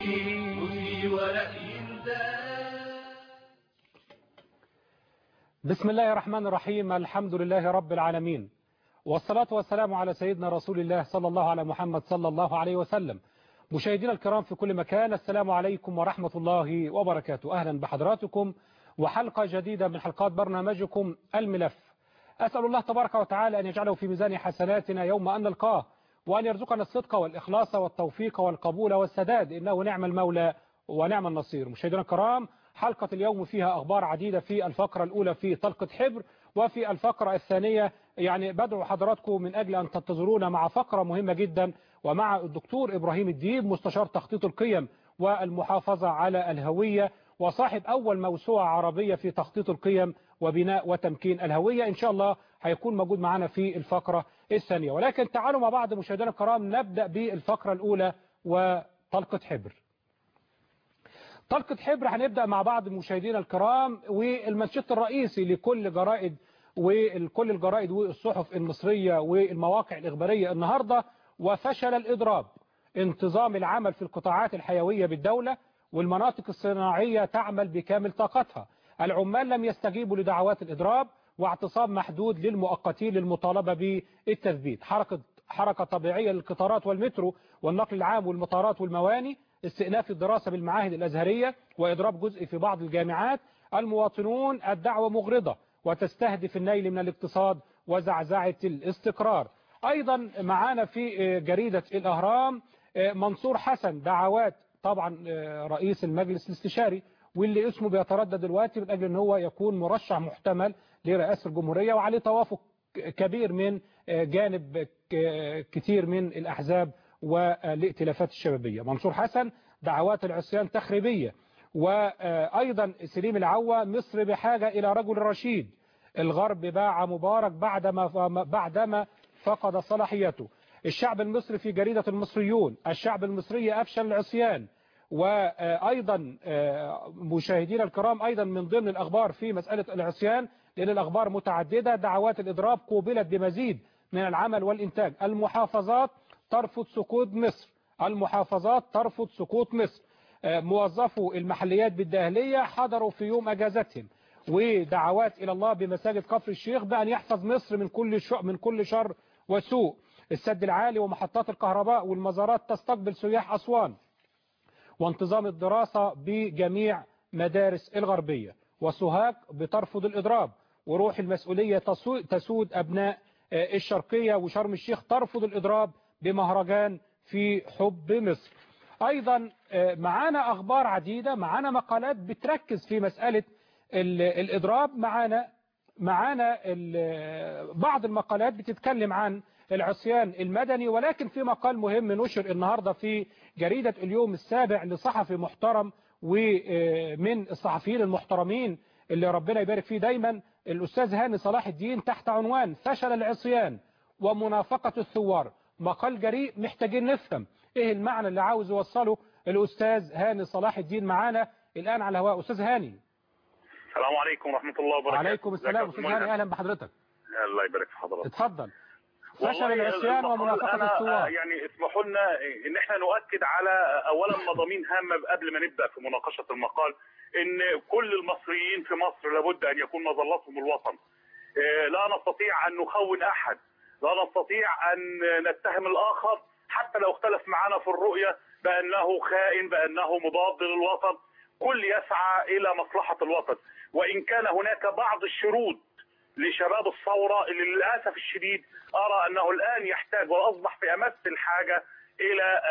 بسم الله الرحمن الرحيم الحمد لله رب العالمين والصلاة والسلام على سيدنا رسول الله صلى الله على محمد صلى الله عليه وسلم مشاهدينا الكرام في كل مكان السلام عليكم ورحمة الله وبركاته أهلا بحضراتكم وحلقة جديدة من حلقات برنامجكم الملف أسأل الله تبارك وتعالى أن يجعله في ميزان حسناتنا يوم أن نلقاه وأن يرزقنا الصدق والإخلاص والتوفيق والقبول والسداد إنه نعم المولى ونعم النصير مشاهدينا الكرام حلقة اليوم فيها أخبار عديدة في الفقرة الأولى في طلقة حبر وفي الفقرة الثانية يعني بدعو حضراتكم من أجل أن تنتظرونا مع فقرة مهمة جدا ومع الدكتور إبراهيم الديب مستشار تخطيط القيم والمحافظة على الهوية وصاحب أول موسوعة عربية في تخطيط القيم وبناء وتمكين الهوية إن شاء الله هيكون موجود معنا في الفقرة الثانية ولكن تعالوا مع بعض مشاهدينا الكرام نبدأ بالفقرة الأولى وطلقة حبر طلقة حبر هنبدأ مع بعض مشاهدينا الكرام والمنشط الرئيسي لكل جرائد وكل الجرائد والصحف المصرية والمواقع الإخبارية النهاردة وفشل الإضراب انتظام العمل في القطاعات الحيوية بالدولة والمناطق الصناعية تعمل بكامل طاقتها العمال لم يستجيبوا لدعوات الإضراب واعتصام محدود للمؤقتين للمطالبة بالتثبيت حركة حركة طبيعية للقطارات والمترو والنقل العام والمطارات والمواني استئناف الدراسة بالمعاهد الأزهرية وإضراب جزء في بعض الجامعات المواطنون الدعوة مغرضة وتستهدف النيل من الاقتصاد وزعزعة الاستقرار أيضا معانا في جريدة الأهرام منصور حسن دعوات طبعا رئيس المجلس الاستشاري واللي اسمه بيتردد دلوقتي من أجل أن هو يكون مرشح محتمل لرئاسة الجمهورية وعليه توافق كبير من جانب كثير من الأحزاب والائتلافات الشبابية منصور حسن دعوات العصيان تخريبية وأيضا سليم العوة مصر بحاجة إلى رجل رشيد الغرب باع مبارك بعدما بعدما فقد صلاحيته الشعب المصري في جريدة المصريون الشعب المصري أفشل العصيان وأيضا مشاهدينا الكرام أيضا من ضمن الأخبار في مسألة العصيان لأن الأخبار متعددة دعوات الإضراب قوبلت بمزيد من العمل والإنتاج المحافظات ترفض سقوط مصر المحافظات ترفض سقوط مصر موظفو المحليات بالداهلية حضروا في يوم أجازتهم ودعوات إلى الله بمساجد كفر الشيخ بأن يحفظ مصر من كل من كل شر وسوء السد العالي ومحطات الكهرباء والمزارات تستقبل سياح أسوان وانتظام الدراسة بجميع مدارس الغربية وسوهاج بترفض الإضراب وروح المسؤولية تسود أبناء الشرقية وشرم الشيخ ترفض الإضراب بمهرجان في حب مصر أيضا معانا أخبار عديدة معانا مقالات بتركز في مسألة الإضراب معانا معانا بعض المقالات بتتكلم عن العصيان المدني ولكن في مقال مهم نشر النهاردة في جريدة اليوم السابع لصحفي محترم ومن الصحفيين المحترمين اللي ربنا يبارك فيه دايما الأستاذ هاني صلاح الدين تحت عنوان فشل العصيان ومنافقة الثوار مقال جريء محتاجين نفهم ايه المعنى اللي عاوز يوصله الأستاذ هاني صلاح الدين معانا الآن على الهواء أستاذ هاني السلام عليكم ورحمة الله وبركاته وعليكم السلام أستاذ هاني أهلا بحضرتك الله يبارك في حضرتك اتفضل فشل العصيان ومنافقة الثوار يعني اسمحوا لنا ان احنا نؤكد على اولا مضامين هامة قبل ما نبدأ في مناقشة المقال ان كل المصريين في مصر لابد ان يكون مظلتهم الوطن لا نستطيع ان نخون احد لا نستطيع ان نتهم الاخر حتى لو اختلف معنا في الرؤية بانه خائن بانه مضاد للوطن كل يسعى الى مصلحة الوطن وان كان هناك بعض الشروط لشباب الثورة اللي للأسف الشديد أرى أنه الآن يحتاج وأصبح في أمس الحاجة إلى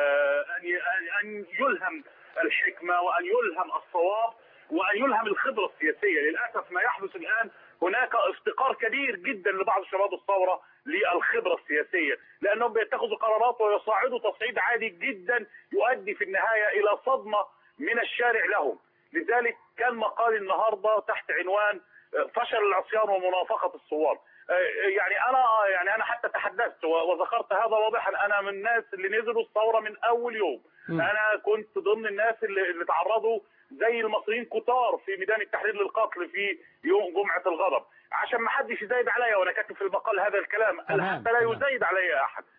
أن يلهم الحكمة وأن يلهم الصواب وأن يلهم الخبرة السياسية للأسف ما يحدث الآن هناك افتقار كبير جدا لبعض شباب الثورة للخبرة السياسية لأنهم بيتخذوا قرارات ويصعدوا تصعيد عادي جدا يؤدي في النهاية إلى صدمة من الشارع لهم لذلك كان مقالي النهاردة تحت عنوان فشل العصيان ومنافقة الثوار يعني انا يعني انا حتى تحدثت وذكرت هذا واضحا انا من الناس اللي نزلوا الثوره من اول يوم م. انا كنت ضمن الناس اللي, اللي تعرضوا زي المصريين كتار في ميدان التحرير للقتل في يوم جمعه الغضب عشان ما حدش يزايد عليا وانا كاتب في المقال هذا الكلام انا حتى لا يزايد عليا احد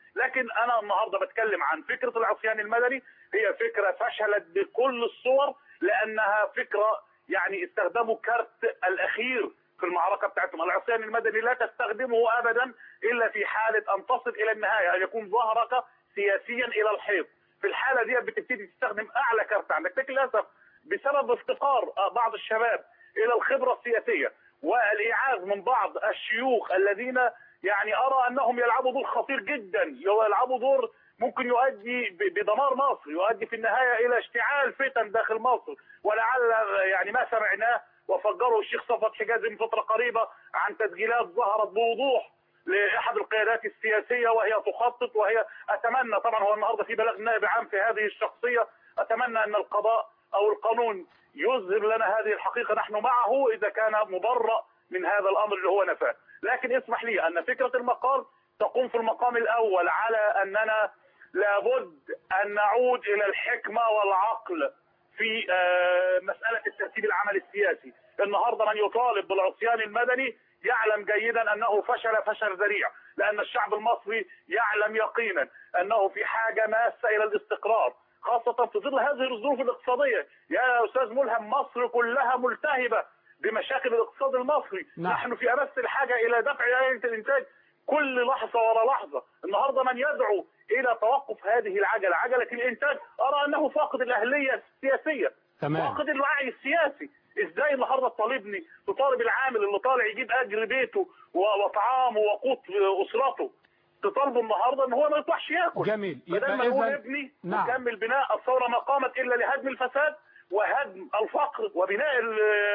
لكن انا النهارده بتكلم عن فكره العصيان المدني هي فكره فشلت بكل الصور لانها فكره يعني استخدموا كارت الاخير في المعركه بتاعتهم العصيان المدني لا تستخدمه ابدا الا في حاله ان تصل الى النهايه ان يكون ظهرك سياسيا الى الحيط في الحاله دي بتبتدي تستخدم اعلى كارت عندك لكن للاسف بسبب افتقار بعض الشباب الى الخبره السياسيه والايعاز من بعض الشيوخ الذين يعني ارى انهم يلعبوا دور خطير جدا يلعبوا دور ممكن يؤدي بدمار مصر يؤدي في النهايه الى اشتعال فتن داخل مصر ولعل يعني ما سمعناه وفجره الشيخ صفوت حجازي من فتره قريبه عن تسجيلات ظهرت بوضوح لاحد القيادات السياسيه وهي تخطط وهي اتمنى طبعا هو النهارده في بلاغ نائب عام في هذه الشخصيه اتمنى ان القضاء او القانون يظهر لنا هذه الحقيقه نحن معه اذا كان مبرأ من هذا الامر اللي هو نفاه لكن اسمح لي ان فكره المقال تقوم في المقام الاول على اننا لابد ان نعود الى الحكمه والعقل في مساله الترتيب العمل السياسي النهارده من يطالب بالعصيان المدني يعلم جيدا انه فشل فشل ذريع لان الشعب المصري يعلم يقينا انه في حاجه ماسه الى الاستقرار خاصة في ظل هذه الظروف الاقتصادية يا أستاذ ملهم مصر كلها ملتهبة بمشاكل الاقتصاد المصري نعم. نحن في أمس الحاجة إلى دفع آلية الإنتاج كل لحظة ورا لحظة النهاردة من يدعو إلى توقف هذه العجلة عجلة الإنتاج أرى أنه فاقد الأهلية السياسية تمام. فاقد الوعي السياسي ازاي النهارده تطالبني تطالب العامل اللي طالع يجيب اجر بيته وطعامه وقوت اسرته تطالبه النهارده ان هو ما يطلعش ياكل جميل. بدل يبقى ما نقول إذن- ابني نعم. نكمل بناء الثوره ما قامت الا لهدم الفساد وهدم الفقر وبناء ال-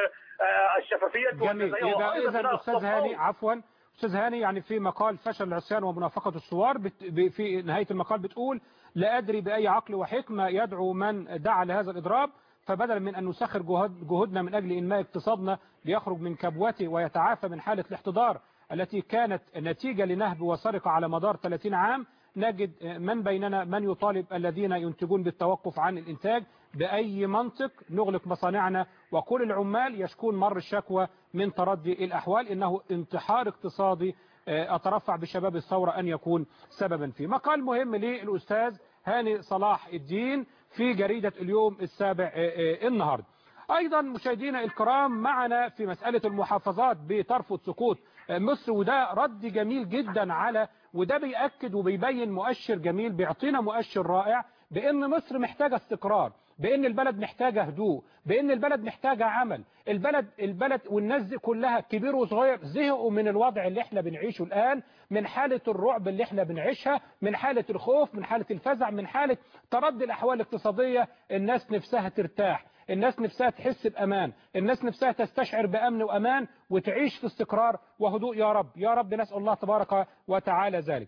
آه، الشفافيه جميل والجزائية يبقى وأيضا اذا بناء استاذ الصفاء. هاني عفوا استاذ هاني يعني في مقال فشل العصيان ومنافقه الثوار بت... ب- في نهايه المقال بتقول لا ادري باي عقل وحكمه يدعو من دعا لهذا الاضراب فبدلا من ان نسخر جهد جهودنا من اجل انماء اقتصادنا ليخرج من كبوته ويتعافى من حاله الاحتضار التي كانت نتيجه لنهب وسرقه على مدار 30 عام نجد من بيننا من يطالب الذين ينتجون بالتوقف عن الإنتاج بأي منطق نغلق مصانعنا وكل العمال يشكون مر الشكوى من تردي الأحوال إنه انتحار اقتصادي آه، أترفع بشباب الثورة أن يكون سببا فيه مقال مهم للأستاذ هاني صلاح الدين في جريدة اليوم السابع آه، آه، النهاردة أيضا مشاهدينا الكرام معنا في مسألة المحافظات بترفض سقوط مصر وده رد جميل جدا على وده بيأكد وبيبين مؤشر جميل بيعطينا مؤشر رائع بأن مصر محتاجة استقرار بأن البلد محتاجة هدوء بأن البلد محتاجة عمل البلد البلد والناس دي كلها كبير وصغير زهقوا من الوضع اللي احنا بنعيشه الآن من حالة الرعب اللي احنا بنعيشها من حالة الخوف من حالة الفزع من حالة تردي الأحوال الاقتصادية الناس نفسها ترتاح الناس نفسها تحس بأمان الناس نفسها تستشعر بأمن وأمان وتعيش في استقرار وهدوء يا رب يا رب نسأل الله تبارك وتعالى ذلك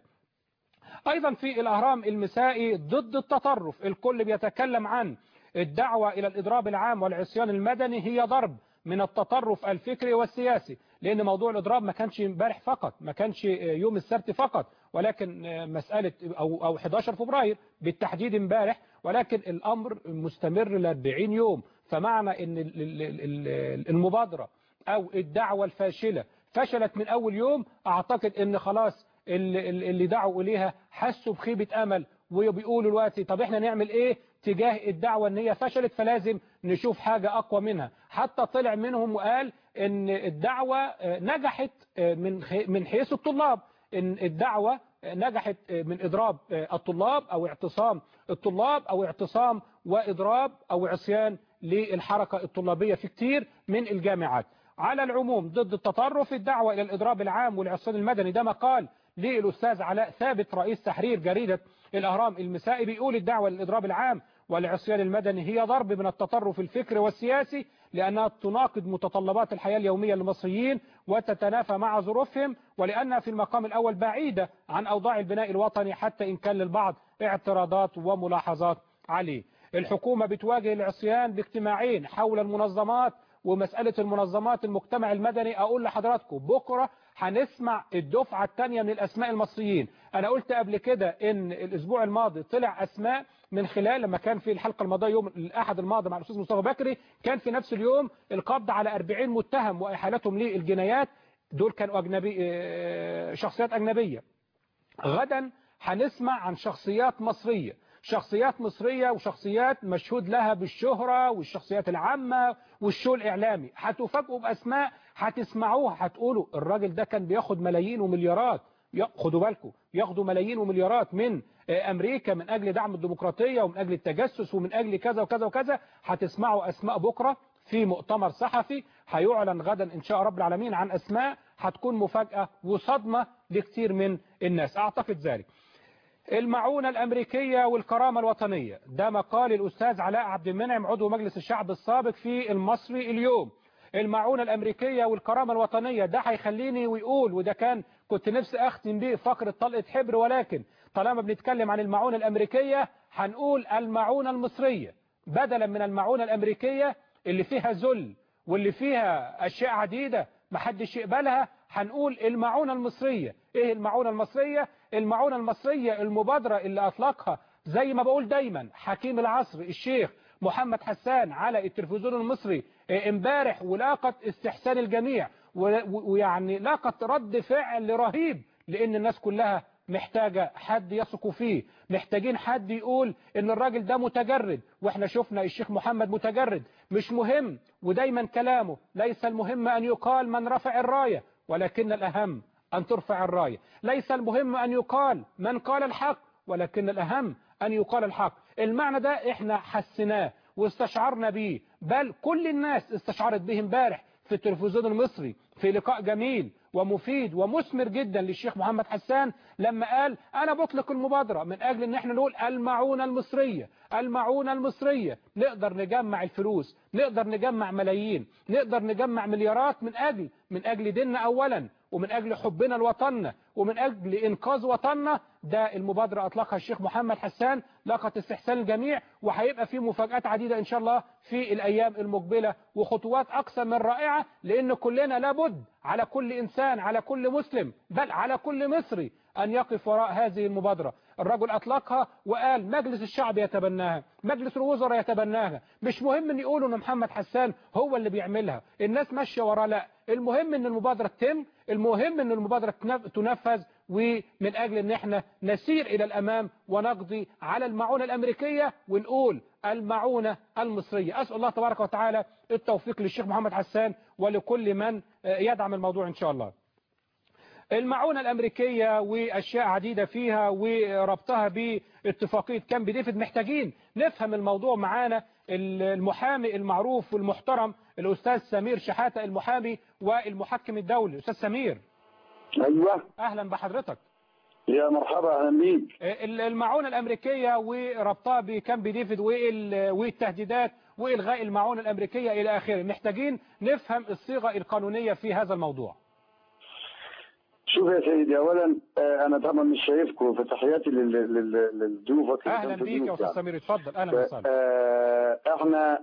أيضا في الأهرام المسائي ضد التطرف الكل بيتكلم عن الدعوة إلى الإضراب العام والعصيان المدني هي ضرب من التطرف الفكري والسياسي لأن موضوع الإضراب ما كانش امبارح فقط ما كانش يوم السبت فقط ولكن مسألة أو, أو 11 فبراير بالتحديد امبارح ولكن الأمر مستمر ل 40 يوم فمعنى أن ال- ال- ال- المبادرة أو الدعوة الفاشلة فشلت من أول يوم أعتقد أن خلاص اللي, اللي دعوا إليها حسوا بخيبة أمل وبيقولوا دلوقتي طب احنا نعمل ايه تجاه الدعوة ان هي فشلت فلازم نشوف حاجة اقوى منها حتى طلع منهم وقال ان الدعوة آه، نجحت آه، من خي- من حيث الطلاب ان الدعوة آه، نجحت آه، من اضراب آه، الطلاب او اعتصام الطلاب او اعتصام واضراب او عصيان للحركة الطلابية في كتير من الجامعات على العموم ضد التطرف الدعوة إلى الإضراب العام والعصيان المدني ده مقال للأستاذ علاء ثابت رئيس تحرير جريدة الأهرام المسائي بيقول الدعوة للإضراب العام والعصيان المدني هي ضرب من التطرف الفكري والسياسي لأنها تناقض متطلبات الحياة اليومية للمصريين وتتنافى مع ظروفهم ولأنها في المقام الأول بعيدة عن أوضاع البناء الوطني حتى إن كان للبعض اعتراضات وملاحظات عليه الحكومة بتواجه العصيان باجتماعين حول المنظمات ومسألة المنظمات المجتمع المدني أقول لحضراتكم بكرة هنسمع الدفعة الثانية من الأسماء المصريين أنا قلت قبل كده إن الأسبوع الماضي طلع أسماء من خلال لما كان في الحلقة الماضية يوم الأحد الماضي مع الأستاذ مصطفى بكري كان في نفس اليوم القبض على 40 متهم وإحالتهم للجنايات دول كانوا أجنبي آه، شخصيات أجنبية غدا هنسمع عن شخصيات مصرية شخصيات مصرية وشخصيات مشهود لها بالشهرة والشخصيات العامة والشو الإعلامي هتفاجئوا بأسماء هتسمعوها هتقولوا الراجل ده كان بياخد ملايين ومليارات خدوا بالكم ياخدوا ملايين ومليارات من أمريكا من أجل دعم الديمقراطية ومن أجل التجسس ومن أجل كذا وكذا وكذا هتسمعوا أسماء بكرة في مؤتمر صحفي هيعلن غدا إن شاء رب العالمين عن أسماء هتكون مفاجأة وصدمة لكثير من الناس أعتقد ذلك المعونة الأمريكية والكرامة الوطنية ده مقال الأستاذ علاء عبد المنعم عضو مجلس الشعب السابق في المصري اليوم المعونة الأمريكية والكرامة الوطنية ده هيخليني ويقول وده كان كنت نفسي أختم بيه فقرة طلقة حبر ولكن طالما بنتكلم عن المعونة الأمريكية هنقول المعونة المصرية بدلا من المعونة الأمريكية اللي فيها ذل واللي فيها أشياء عديدة محدش يقبلها هنقول المعونة المصرية ايه المعونة المصرية المعونة المصرية المبادرة اللي اطلقها زي ما بقول دايما حكيم العصر الشيخ محمد حسان على التلفزيون المصري امبارح ولاقت استحسان الجميع ويعني لاقت رد فعل رهيب لان الناس كلها محتاجة حد يثق فيه محتاجين حد يقول ان الراجل ده متجرد واحنا شفنا الشيخ محمد متجرد مش مهم ودايما كلامه ليس المهم ان يقال من رفع الراية ولكن الأهم أن ترفع الراية ليس المهم أن يقال من قال الحق ولكن الأهم أن يقال الحق المعنى ده احنا حسناه واستشعرنا به بل كل الناس استشعرت به امبارح في التلفزيون المصري في لقاء جميل ومفيد ومثمر جدا للشيخ محمد حسان لما قال أنا بطلق المبادرة من أجل أن احنا نقول المعونة المصرية المعونة المصرية نقدر نجمع الفلوس نقدر نجمع ملايين نقدر نجمع مليارات من أجل من أجل ديننا أولا ومن أجل حبنا لوطننا ومن أجل إنقاذ وطننا ده المبادرة أطلقها الشيخ محمد حسان لقت استحسان الجميع وهيبقى في مفاجآت عديدة إن شاء الله في الأيام المقبلة وخطوات أكثر من رائعة لأن كلنا لابد على كل إنسان على كل مسلم بل على كل مصري أن يقف وراء هذه المبادرة الرجل أطلقها وقال مجلس الشعب يتبناها مجلس الوزراء يتبناها مش مهم أن يقولوا أن محمد حسان هو اللي بيعملها الناس ماشية وراه لا المهم أن المبادرة تتم المهم أن المبادرة تنفذ ومن أجل أن احنا نسير إلى الأمام ونقضي على المعونة الأمريكية ونقول المعونة المصرية أسأل الله تبارك وتعالى التوفيق للشيخ محمد حسان ولكل من يدعم الموضوع إن شاء الله المعونة الأمريكية وأشياء عديدة فيها وربطها باتفاقية كامب ديفيد محتاجين نفهم الموضوع معانا المحامي المعروف والمحترم الأستاذ سمير شحاتة المحامي والمحكم الدولي أستاذ سمير أيوة أهلا بحضرتك يا مرحبا أهلا بيك المعونة الأمريكية وربطها بكامب ديفيد والتهديدات وإلغاء المعونة الأمريكية إلى آخره محتاجين نفهم الصيغة القانونية في هذا الموضوع شوف يا سيدي اولا انا طبعا مش شايفكم في تحياتي للضيوف اهلا بيك يا استاذ سمير اتفضل اهلا وسهلا احنا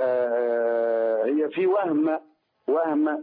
هي في وهم وهم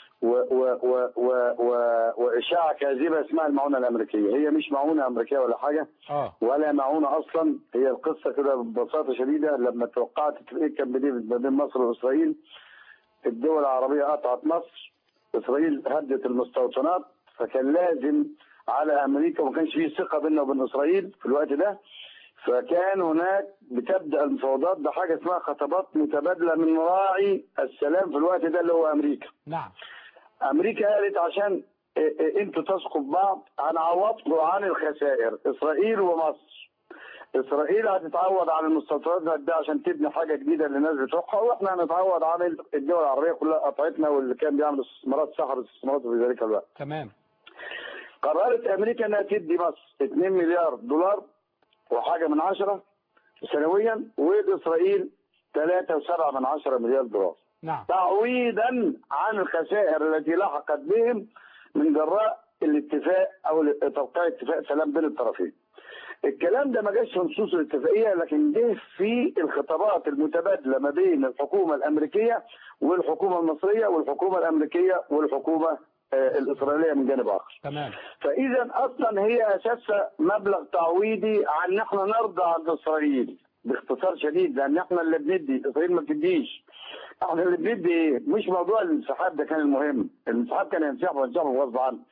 واشاعه كاذبه اسمها المعونه الامريكيه هي مش معونه امريكيه ولا حاجه اه ولا معونه اصلا هي القصه كده ببساطه شديده لما توقعت اتفاقيه كامب ديفيد ما بين مصر واسرائيل الدول العربيه قطعت مصر اسرائيل هدت المستوطنات فكان لازم على امريكا وما كانش فيه ثقه بيننا وبين اسرائيل في الوقت ده فكان هناك بتبدا المفاوضات بحاجه اسمها خطابات متبادله من راعي السلام في الوقت ده اللي هو امريكا. نعم. امريكا قالت عشان انتوا تثقوا في بعض هنعوضكم عن الخسائر اسرائيل ومصر. اسرائيل هتتعوض عن المستوطنات ده عشان تبني حاجه جديده للناس بتوعها واحنا هنتعوض عن الدول العربيه كلها قطعتنا واللي كان بيعمل استثمارات سحب استثمارات في ذلك الوقت. تمام. قررت امريكا انها تدي مصر 2 مليار دولار وحاجه من عشرة سنويا واسرائيل 3.7 من عشرة مليار دولار. نعم. تعويضا عن الخسائر التي لحقت بهم من جراء الاتفاق او توقيع اتفاق سلام بين الطرفين. الكلام ده ما جاش في نصوص الاتفاقيه لكن جه في الخطابات المتبادله ما بين الحكومه الامريكيه والحكومه المصريه والحكومه الامريكيه والحكومه الاسرائيليه من جانب اخر. تمام. فاذا اصلا هي اساسها مبلغ تعويضي عن ان احنا نرضى عند اسرائيل باختصار شديد لان احنا اللي بندي اسرائيل ما بتديش. احنا اللي بندي ايه؟ مش موضوع الانسحاب ده كان المهم، الانسحاب كان ينسحب وينسحب غصب عنه.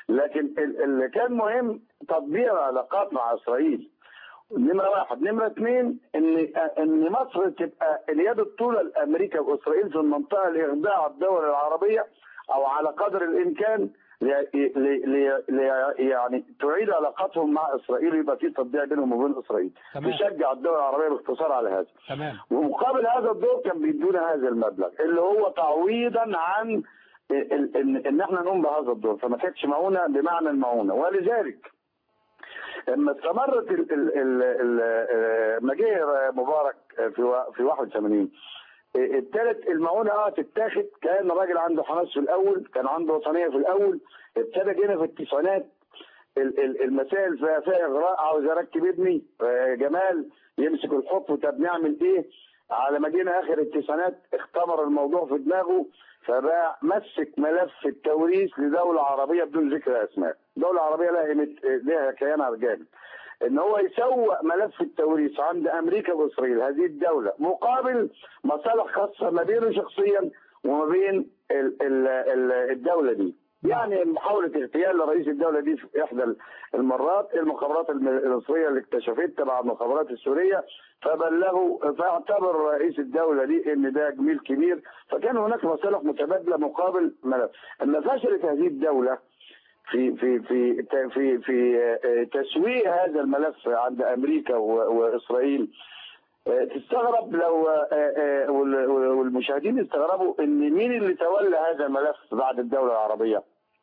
لكن ال- اللي كان مهم تطبيع العلاقات مع اسرائيل نمرة واحد نمرة اثنين ان ان مصر تبقى اليد الطولى لامريكا واسرائيل في المنطقة لاخضاع الدول العربية او على قدر الامكان ل- ل- ل- ل- يعني تعيد علاقاتهم مع اسرائيل ويبقى في تطبيع بينهم وبين اسرائيل تمام. تشجع الدول العربية باختصار على هذا تمام ومقابل هذا الدور كان بيدونا هذا المبلغ اللي هو تعويضا عن ال- ال- ان ان احنا نقوم بهذا الدور فما كانتش معونه بمعنى المعونه ولذلك لما استمرت ال- ال- ال- ال- لما جه مبارك في وا- في 81 ابتدت المعونه اه تتاخد كان راجل عنده حماس في الاول كان عنده وطنيه في الاول ابتدى جينا في التسعينات ال- ال- المسائل فيها فيها اغراء عاوز اركب ابني آه، جمال يمسك الخط طب نعمل ايه على ما جينا اخر التسعينات اختمر الموضوع في دماغه فبقى مسك ملف التوريث لدوله عربيه بدون ذكر اسماء، دوله عربيه لها قيمة- لها كيانها جامد. ان هو يسوق ملف التوريث عند امريكا واسرائيل هذه الدوله مقابل مصالح خاصه ما بينه شخصيا وما بين ال- ال- ال- الدوله دي. يعني محاولة اغتيال لرئيس الدولة دي في إحدى المرات المخابرات الم- المصرية اللي اكتشفت تبع المخابرات السورية فبلغوا فاعتبر رئيس الدولة دي إن ده جميل كبير فكان هناك مصالح متبادلة مقابل ملف لما فشلت هذه الدولة في في في في في آه، تسويق هذا الملف عند امريكا و- واسرائيل آه، تستغرب لو آه، آه، وال- والمشاهدين يستغربوا ان مين اللي تولى هذا الملف بعد الدوله العربيه؟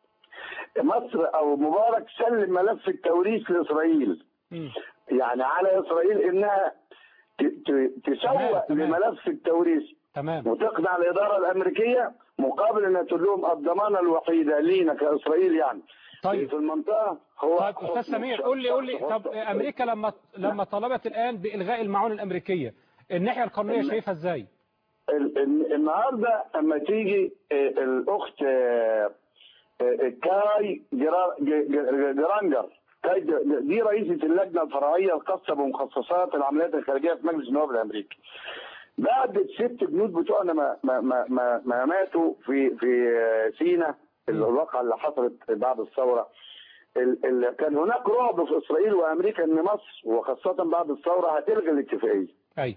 مصر او مبارك سلم ملف التوريث لاسرائيل مم. يعني على اسرائيل انها ت- ت- تسوق تمام. لملف التوريث تمام وتقنع الاداره الامريكيه مقابل انها تقول لهم الضمانه الوحيده لينا كاسرائيل يعني طيب. في المنطقه هو طيب حسن استاذ سمير شرط- قول لي قول لي شرط- طب شرط- امريكا لما لما طلبت الان بالغاء المعونه الامريكيه الناحيه القانونيه إن- شايفها ازاي؟ ال- ال- النهارده اما تيجي آه، الاخت آه، آه، كاي جرا- ج- ج- جرانجر كاي ج- دي رئيسه اللجنه الفرعيه الخاصه بمخصصات العمليات الخارجيه في مجلس النواب الامريكي. بعد الست جنود بتوعنا ما ما ما, ما, ما ماتوا في في آه، سينا الواقعه اللي حصلت بعد الثوره ال- ال- كان هناك رعب في اسرائيل وامريكا ان مصر وخاصه بعد الثوره هتلغي الاتفاقيه. اي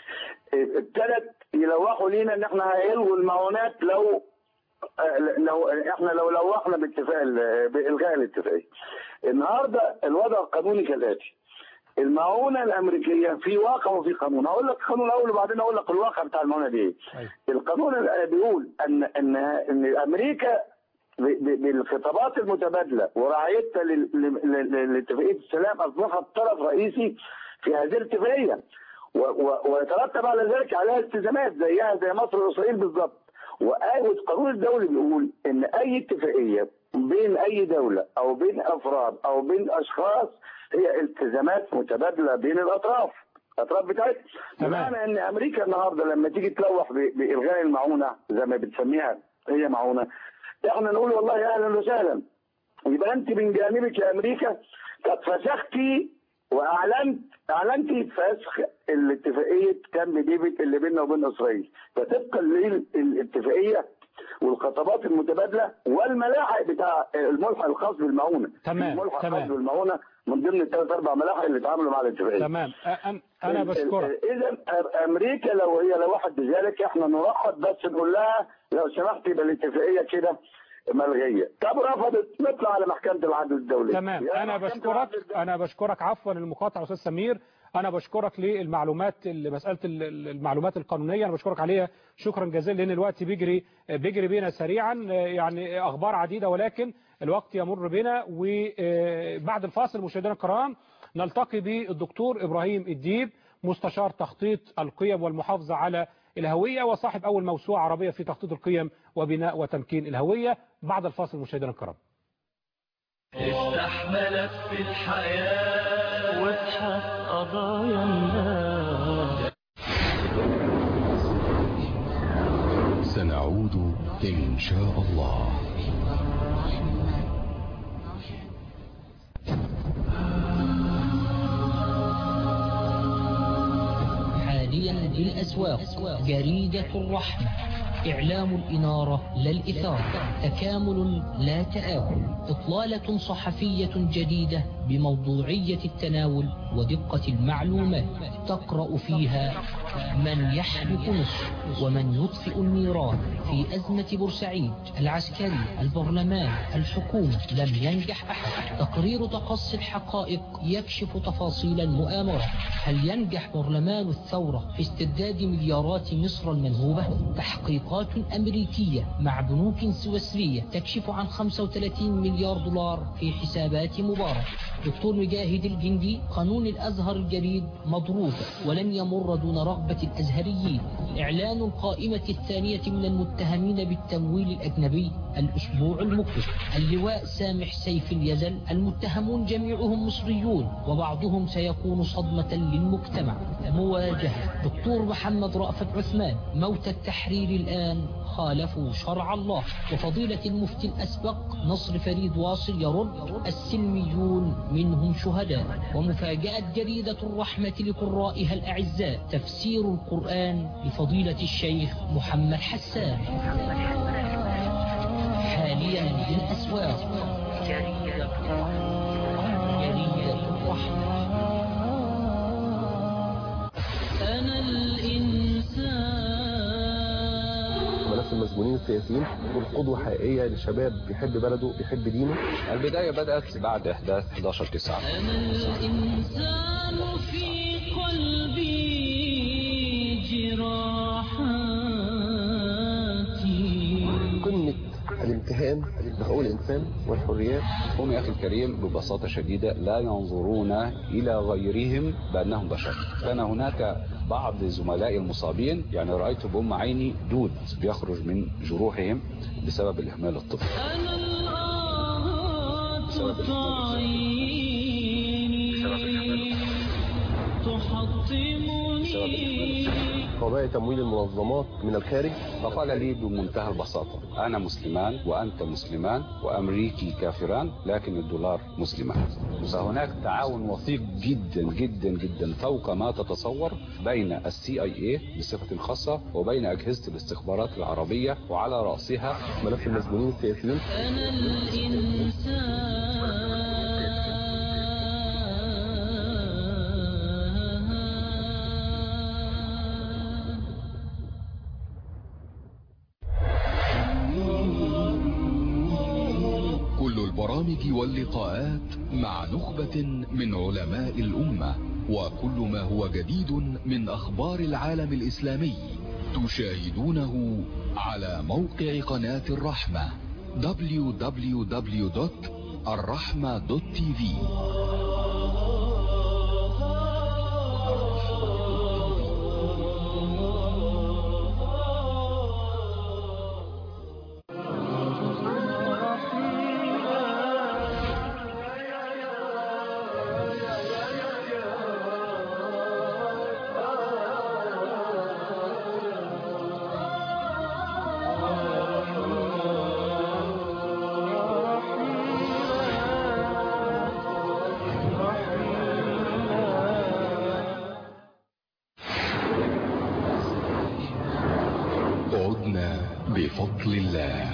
ابتدت يلوحوا لينا ان احنا هيلغوا المعونات لو آه، لو احنا لو لوحنا باتفاق ال- بالغاء الاتفاقيه. النهارده الوضع القانوني كالاتي. المعونه الامريكيه في واقع وفي قانون، هقول لك القانون الاول وبعدين اقول لك الواقع بتاع المعونه دي ايه. اي القانون ال- بيقول ان ان ان امريكا ب- ب- بالخطابات المتبادله ورعايتها لل- لل- لل- لاتفاقيه السلام اصبحت طرف رئيسي في هذه الاتفاقيه و- و- ويترتب على ذلك عليها التزامات زيها زي مصر واسرائيل بالظبط والقانون الدولي بيقول ان اي اتفاقيه بين اي دوله او بين افراد او بين اشخاص هي التزامات متبادله بين الاطراف الاطراف بتاعتها تمام. بمعنى ان امريكا النهارده لما تيجي تلوح ب- بالغاء المعونه زي ما بتسميها هي معونه احنا نقول والله اهلا وسهلا يبقى انت من جانبك يا امريكا قد فسختي واعلنت اعلنتي فسخ الاتفاقيه كامب ديفيد اللي بيننا وبين اسرائيل فطبقا للاتفاقيه والخطابات المتبادله والملاحق بتاع الملحق الخاص بالمعونه تمام، الملحق تمام. الخاص بالمعونه من ضمن الثلاث اربع ملاحق اللي اتعاملوا مع الاتفاقيه تمام أ- أن- انا بشكرك اذا امريكا لو هي لوحت بذلك احنا نرحب بس نقول لها لو سمحت يبقى الاتفاقيه كده ملغيه طب رفضت نطلع على محكمه العدل الدولي تمام يا انا محكمة بشكرك العدل الدولي. انا بشكرك عفوا المقاطعه استاذ سمير انا بشكرك للمعلومات مساله ال- المعلومات القانونيه انا بشكرك عليها شكرا جزيلا لان الوقت بيجري بيجري بينا سريعا يعني اخبار عديده ولكن الوقت يمر بنا وبعد الفاصل مشاهدينا الكرام نلتقي بالدكتور ابراهيم الديب مستشار تخطيط القيم والمحافظه على الهويه وصاحب اول موسوعه عربيه في تخطيط القيم وبناء وتمكين الهويه بعد الفاصل مشاهدينا الكرام افتح ملف الحياة وابحث قضايا الناس سنعود إن شاء الله حاليا بالأسواق جريدة الرحمة إعلام الإنارة لا الإثارة تكامل لا تآكل إطلالة صحفية جديدة بموضوعية التناول ودقة المعلومات تقرأ فيها من يحرق مصر ومن يطفئ النيران في أزمة بورسعيد العسكري البرلمان الحكومة لم ينجح أحد تقرير تقصي الحقائق يكشف تفاصيل المؤامرة هل ينجح برلمان الثورة في استرداد مليارات مصر المنهوبة تحقيقات أمريكية مع بنوك سويسرية تكشف عن 35 مليار دولار في حسابات مبارك دكتور مجاهد الجندي قانون الأزهر الجديد مضروب ولن يمر دون رغبة الأزهريين إعلان القائمة الثانية من المتهمين بالتمويل الأجنبي الأسبوع المقبل اللواء سامح سيف اليزل المتهمون جميعهم مصريون وبعضهم سيكون صدمة للمجتمع مواجهة دكتور محمد رأفت عثمان موت التحرير الآن خالفوا شرع الله وفضيلة المفتي الأسبق نصر فريد واصل يرد السلميون منهم شهداء ومفاجأة جريدة الرحمة لقرائها الأعزاء تفسير القرآن لفضيلة الشيخ محمد حسان حاليا بالأسواق جريدة جريدة الرحمة أنا الإنسان ملف المسجونين السياسيين والقدوة حقيقية لشباب بيحب بلده بيحب دينه البداية بدأت بعد إحداث 11 9 أنا الإنسان في قلبي جراحاتي قمة الامتهان بحقوق الإنسان والحريات هم يا أخي الكريم ببساطة شديدة لا ينظرون إلى غيرهم بأنهم بشر كان هناك بعض زملائي المصابين يعني رأيت بأم عيني دود بيخرج من جروحهم بسبب الإهمال الطفل أنا الآهات تعيني تحطمني قضايا تمويل المنظمات من الخارج فقال لي بمنتهى البساطة أنا مسلمان وأنت مسلمان وأمريكي كافران لكن الدولار مسلمان فهناك تعاون وثيق جدا جدا جدا فوق ما تتصور بين السي اي اي بصفة خاصة وبين أجهزة الاستخبارات العربية وعلى رأسها ملف المسجونين السياسيين أنا الإنسان كل البرامج واللقاءات مع نخبة من علماء الأمة وكل ما هو جديد من أخبار العالم الإسلامي تشاهدونه على موقع قناة الرحمة www.الرحمة.tv عدنا بفضل الله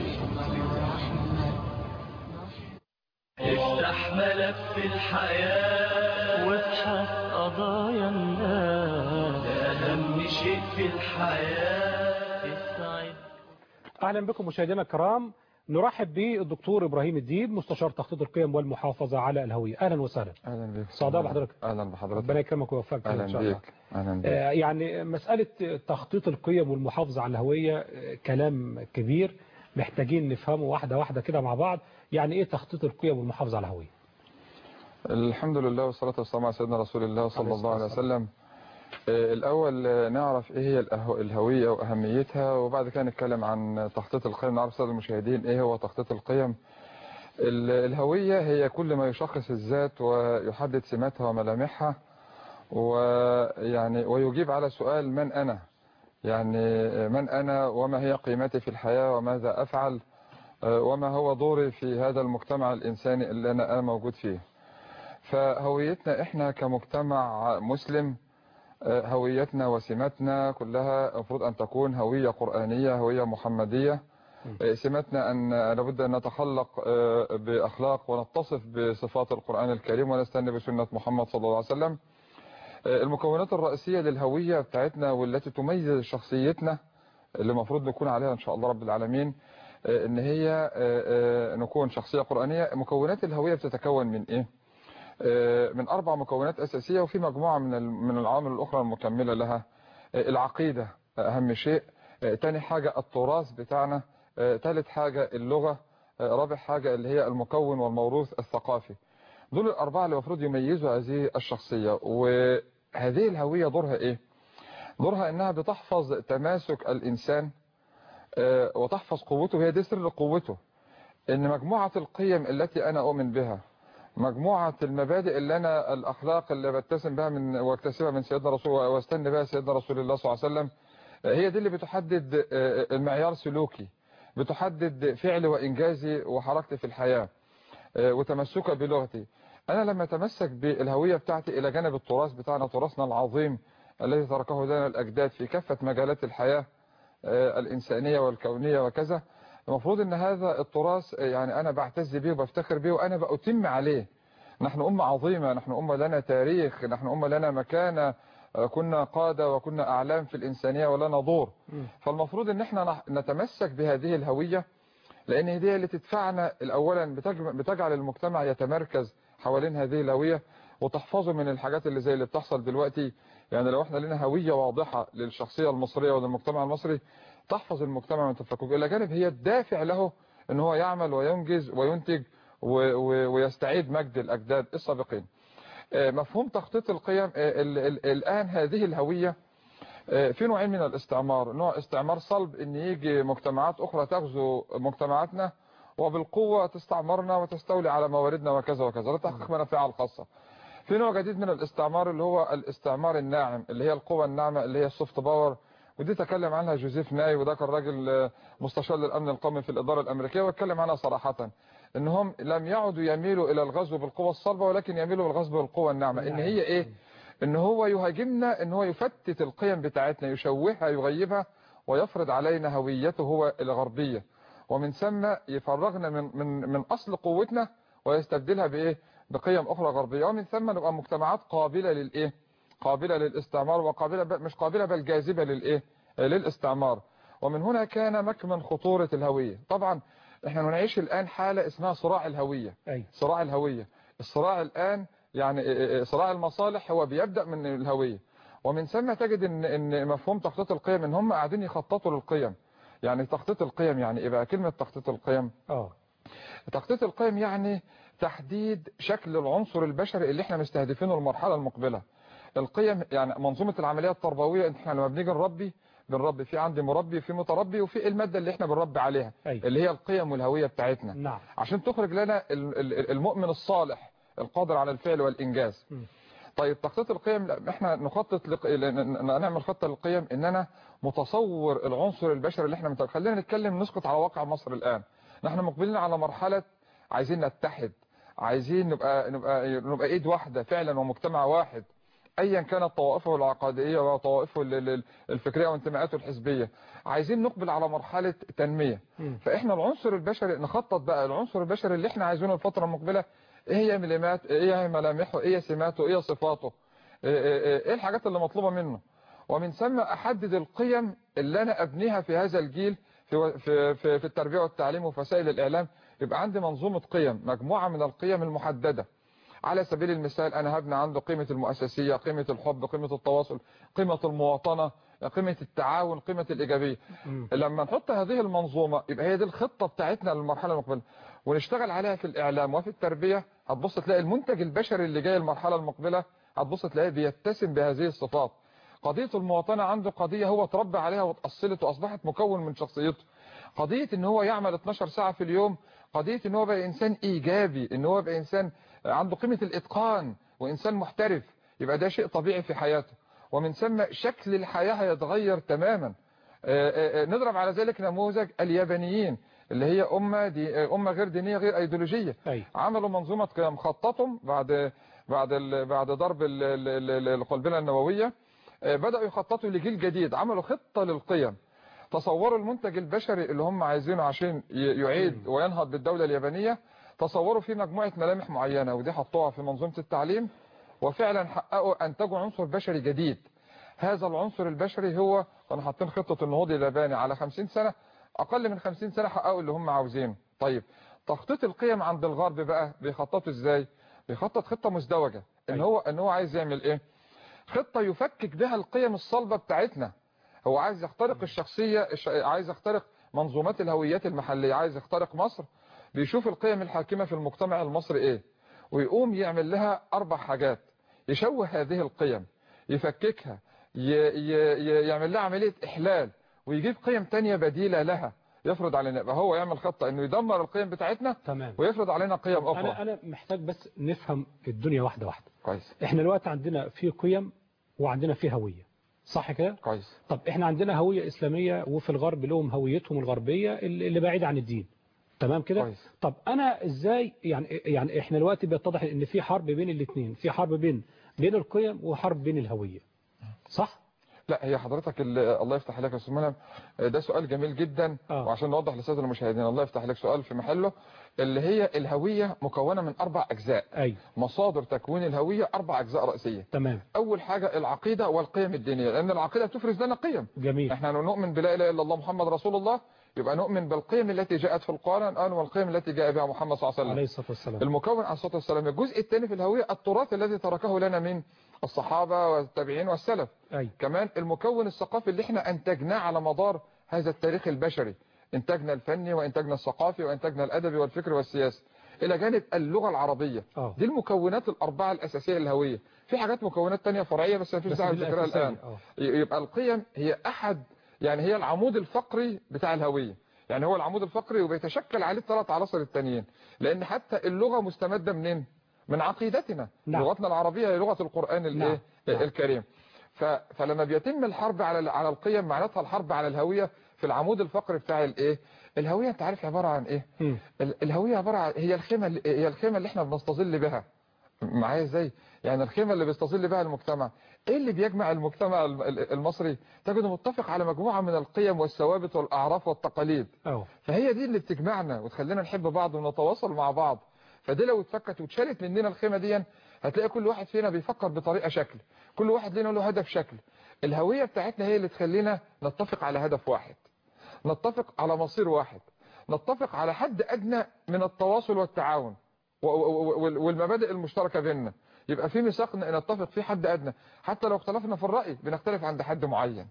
افتح ملف الحياة وابحث قضايا الناس ده أهم شيء في الحياة السعيد أهلا بكم مشاهدينا الكرام نرحب بالدكتور إبراهيم الديب مستشار تخطيط القيم والمحافظة على الهوية أهلا وسهلا اهلا بك سعداء بحضرتك اهلا بحضرتك ربنا يكرمك ويوفقك إن اهلا شاء الله بك اهلا بك آه، يعني مسألة تخطيط القيم والمحافظة على الهوية آه، كلام كبير محتاجين نفهمه واحدة واحدة كده مع بعض يعني إيه تخطيط القيم والمحافظة على الهوية الحمد لله والصلاة والسلام على سيدنا رسول الله صلى الله عليه وسلم آه، الأول آه، نعرف إيه هي الأهو- الهوية وأهميتها وبعد كده نتكلم عن تخطيط القيم نعرف سادة المشاهدين إيه هو تخطيط القيم ال- الهوية هي كل ما يشخص الذات ويحدد سماتها وملامحها ويعني ويجيب على سؤال من أنا يعني من أنا وما هي قيمتي في الحياة وماذا أفعل آه، وما هو دوري في هذا المجتمع الإنساني اللي أنا أنا موجود فيه فهويتنا إحنا كمجتمع مسلم آه، هويتنا وسماتنا كلها المفروض أن تكون هوية قرآنية هوية محمدية آه، سماتنا أن لابد أن نتخلق آه، بأخلاق ونتصف بصفات القرآن الكريم ونستنى بسنة محمد صلى الله عليه وسلم آه، المكونات الرئيسية للهوية بتاعتنا والتي تميز شخصيتنا اللي المفروض نكون عليها إن شاء الله رب العالمين آه، ان هي آه، آه، نكون شخصية قرآنية مكونات الهوية بتتكون من ايه آه، من اربع مكونات اساسية وفي مجموعة من ال- من العوامل الاخرى المكملة لها آه، العقيدة اهم شيء آه، تاني حاجة التراث بتاعنا آه، تالت حاجة اللغة آه، رابع حاجة اللي هي المكون والموروث الثقافي دول الاربعة اللي المفروض يميزوا هذه الشخصية وهذه الهوية دورها ايه دورها انها بتحفظ تماسك الانسان آه، وتحفظ قوته هي دي سر قوته ان مجموعة القيم التي انا اؤمن بها مجموعة المبادئ اللي انا الاخلاق اللي بتسم بها من واكتسبها من سيدنا رسول واستنى بها سيدنا رسول الله صلى الله عليه وسلم آه، هي دي اللي بتحدد آه، المعيار سلوكي بتحدد فعلي وانجازي وحركتي في الحياة آه، وتمسكي بلغتي انا لما اتمسك بالهوية بتاعتي الى جانب التراث بتاعنا تراثنا العظيم الذي تركه لنا الاجداد في كافة مجالات الحياة آه، الإنسانية والكونية وكذا المفروض ان هذا التراث آه، يعني انا بعتز به وبفتخر به وانا بأتم عليه نحن أمة عظيمة نحن أمة لنا تاريخ نحن أمة لنا مكانة آه، كنا قادة وكنا أعلام في الإنسانية ولنا دور فالمفروض ان احنا نح- نتمسك بهذه الهوية لان هي دي اللي تدفعنا الاولا بتج- بتجعل المجتمع يتمركز حوالين هذه الهوية وتحفظه من الحاجات اللي زي اللي بتحصل دلوقتي يعني لو احنا لنا هوية واضحة للشخصية المصرية وللمجتمع المصري تحفظ المجتمع من تفكك الى جانب هي الدافع له ان هو يعمل وينجز وينتج و- و- ويستعيد مجد الاجداد السابقين آه، مفهوم تخطيط القيم آه، ال- ال- الان هذه الهوية آه، في نوعين من الاستعمار نوع استعمار صلب ان يجي مجتمعات اخرى تغزو مجتمعاتنا وبالقوة تستعمرنا وتستولي على مواردنا وكذا وكذا لتحقيق منافعها الخاصة في نوع جديد من الاستعمار اللي هو الاستعمار الناعم اللي هي القوة الناعمة اللي هي السوفت باور ودي تكلم عنها جوزيف ناي وده كان راجل آه، مستشار للامن القومي في الاداره الامريكيه واتكلم عنها صراحه انهم لم يعدوا يميلوا الى الغزو بالقوه الصلبه ولكن يميلوا بالغزو بالقوه الناعمه ان هي ايه ان هو يهاجمنا ان هو يفتت القيم بتاعتنا يشوهها يغيبها ويفرض علينا هويته هو الغربيه ومن ثم يفرغنا من من من اصل قوتنا ويستبدلها بايه بقيم اخرى غربيه ومن ثم نبقى مجتمعات قابله للايه قابله للاستعمار وقابله ب- مش قابله بل جاذبه للايه للاستعمار ومن هنا كان مكمن خطوره الهويه طبعا احنا نعيش الان حاله اسمها صراع الهويه أي. صراع الهويه الصراع الان يعني إيه- إيه- صراع المصالح هو بيبدا من الهويه ومن ثم تجد ان ان مفهوم تخطيط القيم ان هم قاعدين يخططوا للقيم يعني تخطيط القيم يعني ايه بقى كلمه تخطيط القيم اه تخطيط القيم يعني تحديد شكل العنصر البشري اللي احنا مستهدفينه المرحله المقبله القيم يعني منظومه العمليه التربويه احنا لما بنيجي نربي بنربي في عندي مربي في متربي وفي الماده اللي احنا بنربي عليها أي. اللي هي القيم والهويه بتاعتنا نعم عشان تخرج لنا ال- ال- المؤمن الصالح القادر على الفعل والإنجاز م. طيب تخطيط القيم لا، احنا نخطط لق... ل- ن- ن- نعمل خطة للقيم ان انا متصور العنصر البشري اللي احنا مت... خلينا نتكلم نسقط على واقع مصر الآن نحن مقبلين على مرحلة عايزين نتحد عايزين نبقى نبقى نبقى ايد واحدة فعلا ومجتمع واحد ايا كانت طوائفه العقادية وطوائفه ال- ال- الفكرية وانتماءاته الحزبية عايزين نقبل على مرحلة تنمية مم. فاحنا العنصر البشري نخطط بقى العنصر البشري اللي احنا عايزينه الفترة المقبلة ايه هي ملامات ايه هي ملامحه ايه سماته ايه صفاته ايه, إيه, ايه الحاجات اللي مطلوبة منه ومن ثم احدد القيم اللي انا ابنيها في هذا الجيل في في في, في التربية والتعليم وفسائل الاعلام يبقى عندي منظومة قيم مجموعة من القيم المحددة على سبيل المثال انا هبني عنده قيمة المؤسسية قيمة الحب قيمة التواصل قيمة المواطنة قيمة التعاون قيمة الإيجابية مم. لما نحط هذه المنظومة يبقى هي دي الخطة بتاعتنا للمرحلة المقبلة ونشتغل عليها في الإعلام وفي التربية هتبص تلاقي المنتج البشري اللي جاي المرحلة المقبلة هتبص تلاقيه بيتسم بهذه الصفات قضية المواطنة عنده قضية هو تربى عليها وتأصلت وأصبحت مكون من شخصيته قضية ان هو يعمل 12 ساعة في اليوم قضية ان هو بقى انسان ايجابي ان هو بقى انسان عنده قيمة الاتقان وانسان محترف يبقى ده شيء طبيعي في حياته ومن ثم شكل الحياة هيتغير تماما آه، آه، آه، نضرب على ذلك نموذج اليابانيين اللي هي أمة, دي آه، أمة غير دينية غير أيديولوجية أي. عملوا منظومة قيم خططهم بعد بعد ال- بعد ضرب ال- ال- ال- القنبلة النووية آه، بدأوا يخططوا لجيل جديد عملوا خطة للقيم تصوروا المنتج البشري اللي هم عايزينه عشان ي- يعيد وينهض بالدولة اليابانية تصوروا فيه مجموعة ملامح معينة ودي حطوها في منظومة التعليم وفعلا حققوا أنتجوا عنصر بشري جديد هذا العنصر البشري هو كانوا حاطين خطة النهوض الياباني على 50 سنة أقل من 50 سنة حققوا اللي هم عاوزينه طيب تخطيط القيم عند الغرب بقى بيخططوا ازاي بيخطط خطة مزدوجة ان أيوة. هو ان هو عايز يعمل ايه خطة يفكك بها القيم الصلبة بتاعتنا هو عايز يخترق الشخصية الش- عايز يخترق منظومات الهويات المحلية عايز يخترق مصر بيشوف القيم الحاكمة في المجتمع المصري ايه ويقوم يعمل لها اربع حاجات يشوه هذه القيم يفككها ي... ي... ي... يعمل لها عملية احلال ويجيب قيم تانية بديلة لها يفرض علينا يبقى هو يعمل خطة انه يدمر القيم بتاعتنا تمام ويفرض علينا قيم اخرى انا انا محتاج بس نفهم الدنيا واحده واحده كويس احنا دلوقتي عندنا في قيم وعندنا في هويه صح كده كويس طب احنا عندنا هويه اسلاميه وفي الغرب لهم هويتهم الغربيه اللي اللي بعيده عن الدين تمام كده كويس. طب انا ازاي يعني يعني احنا دلوقتي بيتضح ان في حرب بين الاثنين في حرب بين بين القيم وحرب بين الهويه صح لا هي حضرتك ال- الله يفتح عليك يا استاذ ملهم ده سؤال جميل جدا آه. وعشان نوضح للساده المشاهدين الله يفتح عليك سؤال في محله اللي هي الهويه مكونه من اربع اجزاء اي مصادر تكوين الهويه اربع اجزاء رئيسيه تمام اول حاجه العقيده والقيم الدينيه لان العقيده بتفرز لنا قيم جميل احنا نؤمن بلا اله الا الله محمد رسول الله يبقى نؤمن بالقيم التي جاءت في القران والقيم التي جاء بها محمد صلى الله عليه وسلم عليه الصلاه والسلام المكون عليه الصلاه والسلام الجزء الثاني في الهويه التراث الذي تركه لنا من الصحابه والتابعين والسلف اي كمان المكون الثقافي اللي احنا انتجناه على مدار هذا التاريخ البشري انتاجنا الفني وانتاجنا الثقافي وانتاجنا الادبي والفكري والسياسي الى جانب اللغه العربيه اه دي المكونات الاربعه الاساسيه للهويه في حاجات مكونات تانية فرعيه بس مفيش بس داعي دي لذكرها الأساسية. الان اه يبقى القيم هي احد يعني هي العمود الفقري بتاع الهويه يعني هو العمود الفقري وبيتشكل عليه الثلاث عناصر التانيين لان حتى اللغه مستمده منين من عقيدتنا نعم. لغتنا العربيه هي لغه القران نعم. الايه نعم. الكريم ف... فلما بيتم الحرب على على القيم معناتها الحرب على الهويه في العمود الفقري بتاع الايه الهويه انت عارف عباره عن ايه مم. ال- الهويه عباره عن هي الخيمه اللي- هي الخيمه اللي احنا بنستظل بها معايا ازاي يعني الخيمه اللي بيستظل بها المجتمع ايه اللي بيجمع المجتمع الم- ال- المصري تجده متفق على مجموعه من القيم والثوابت والاعراف والتقاليد اه فهي دي اللي بتجمعنا وتخلينا نحب بعض ونتواصل مع بعض فدي لو اتفكت واتشالت مننا الخيمه دي هتلاقي كل واحد فينا بيفكر بطريقه شكل كل واحد لنا له هدف شكل الهويه بتاعتنا هي اللي تخلينا نتفق على هدف واحد نتفق على مصير واحد نتفق على حد ادنى من التواصل والتعاون و- و- و- والمبادئ المشتركه بيننا يبقى في ميثاق نتفق فيه حد ادنى حتى لو اختلفنا في الراي بنختلف عند حد معين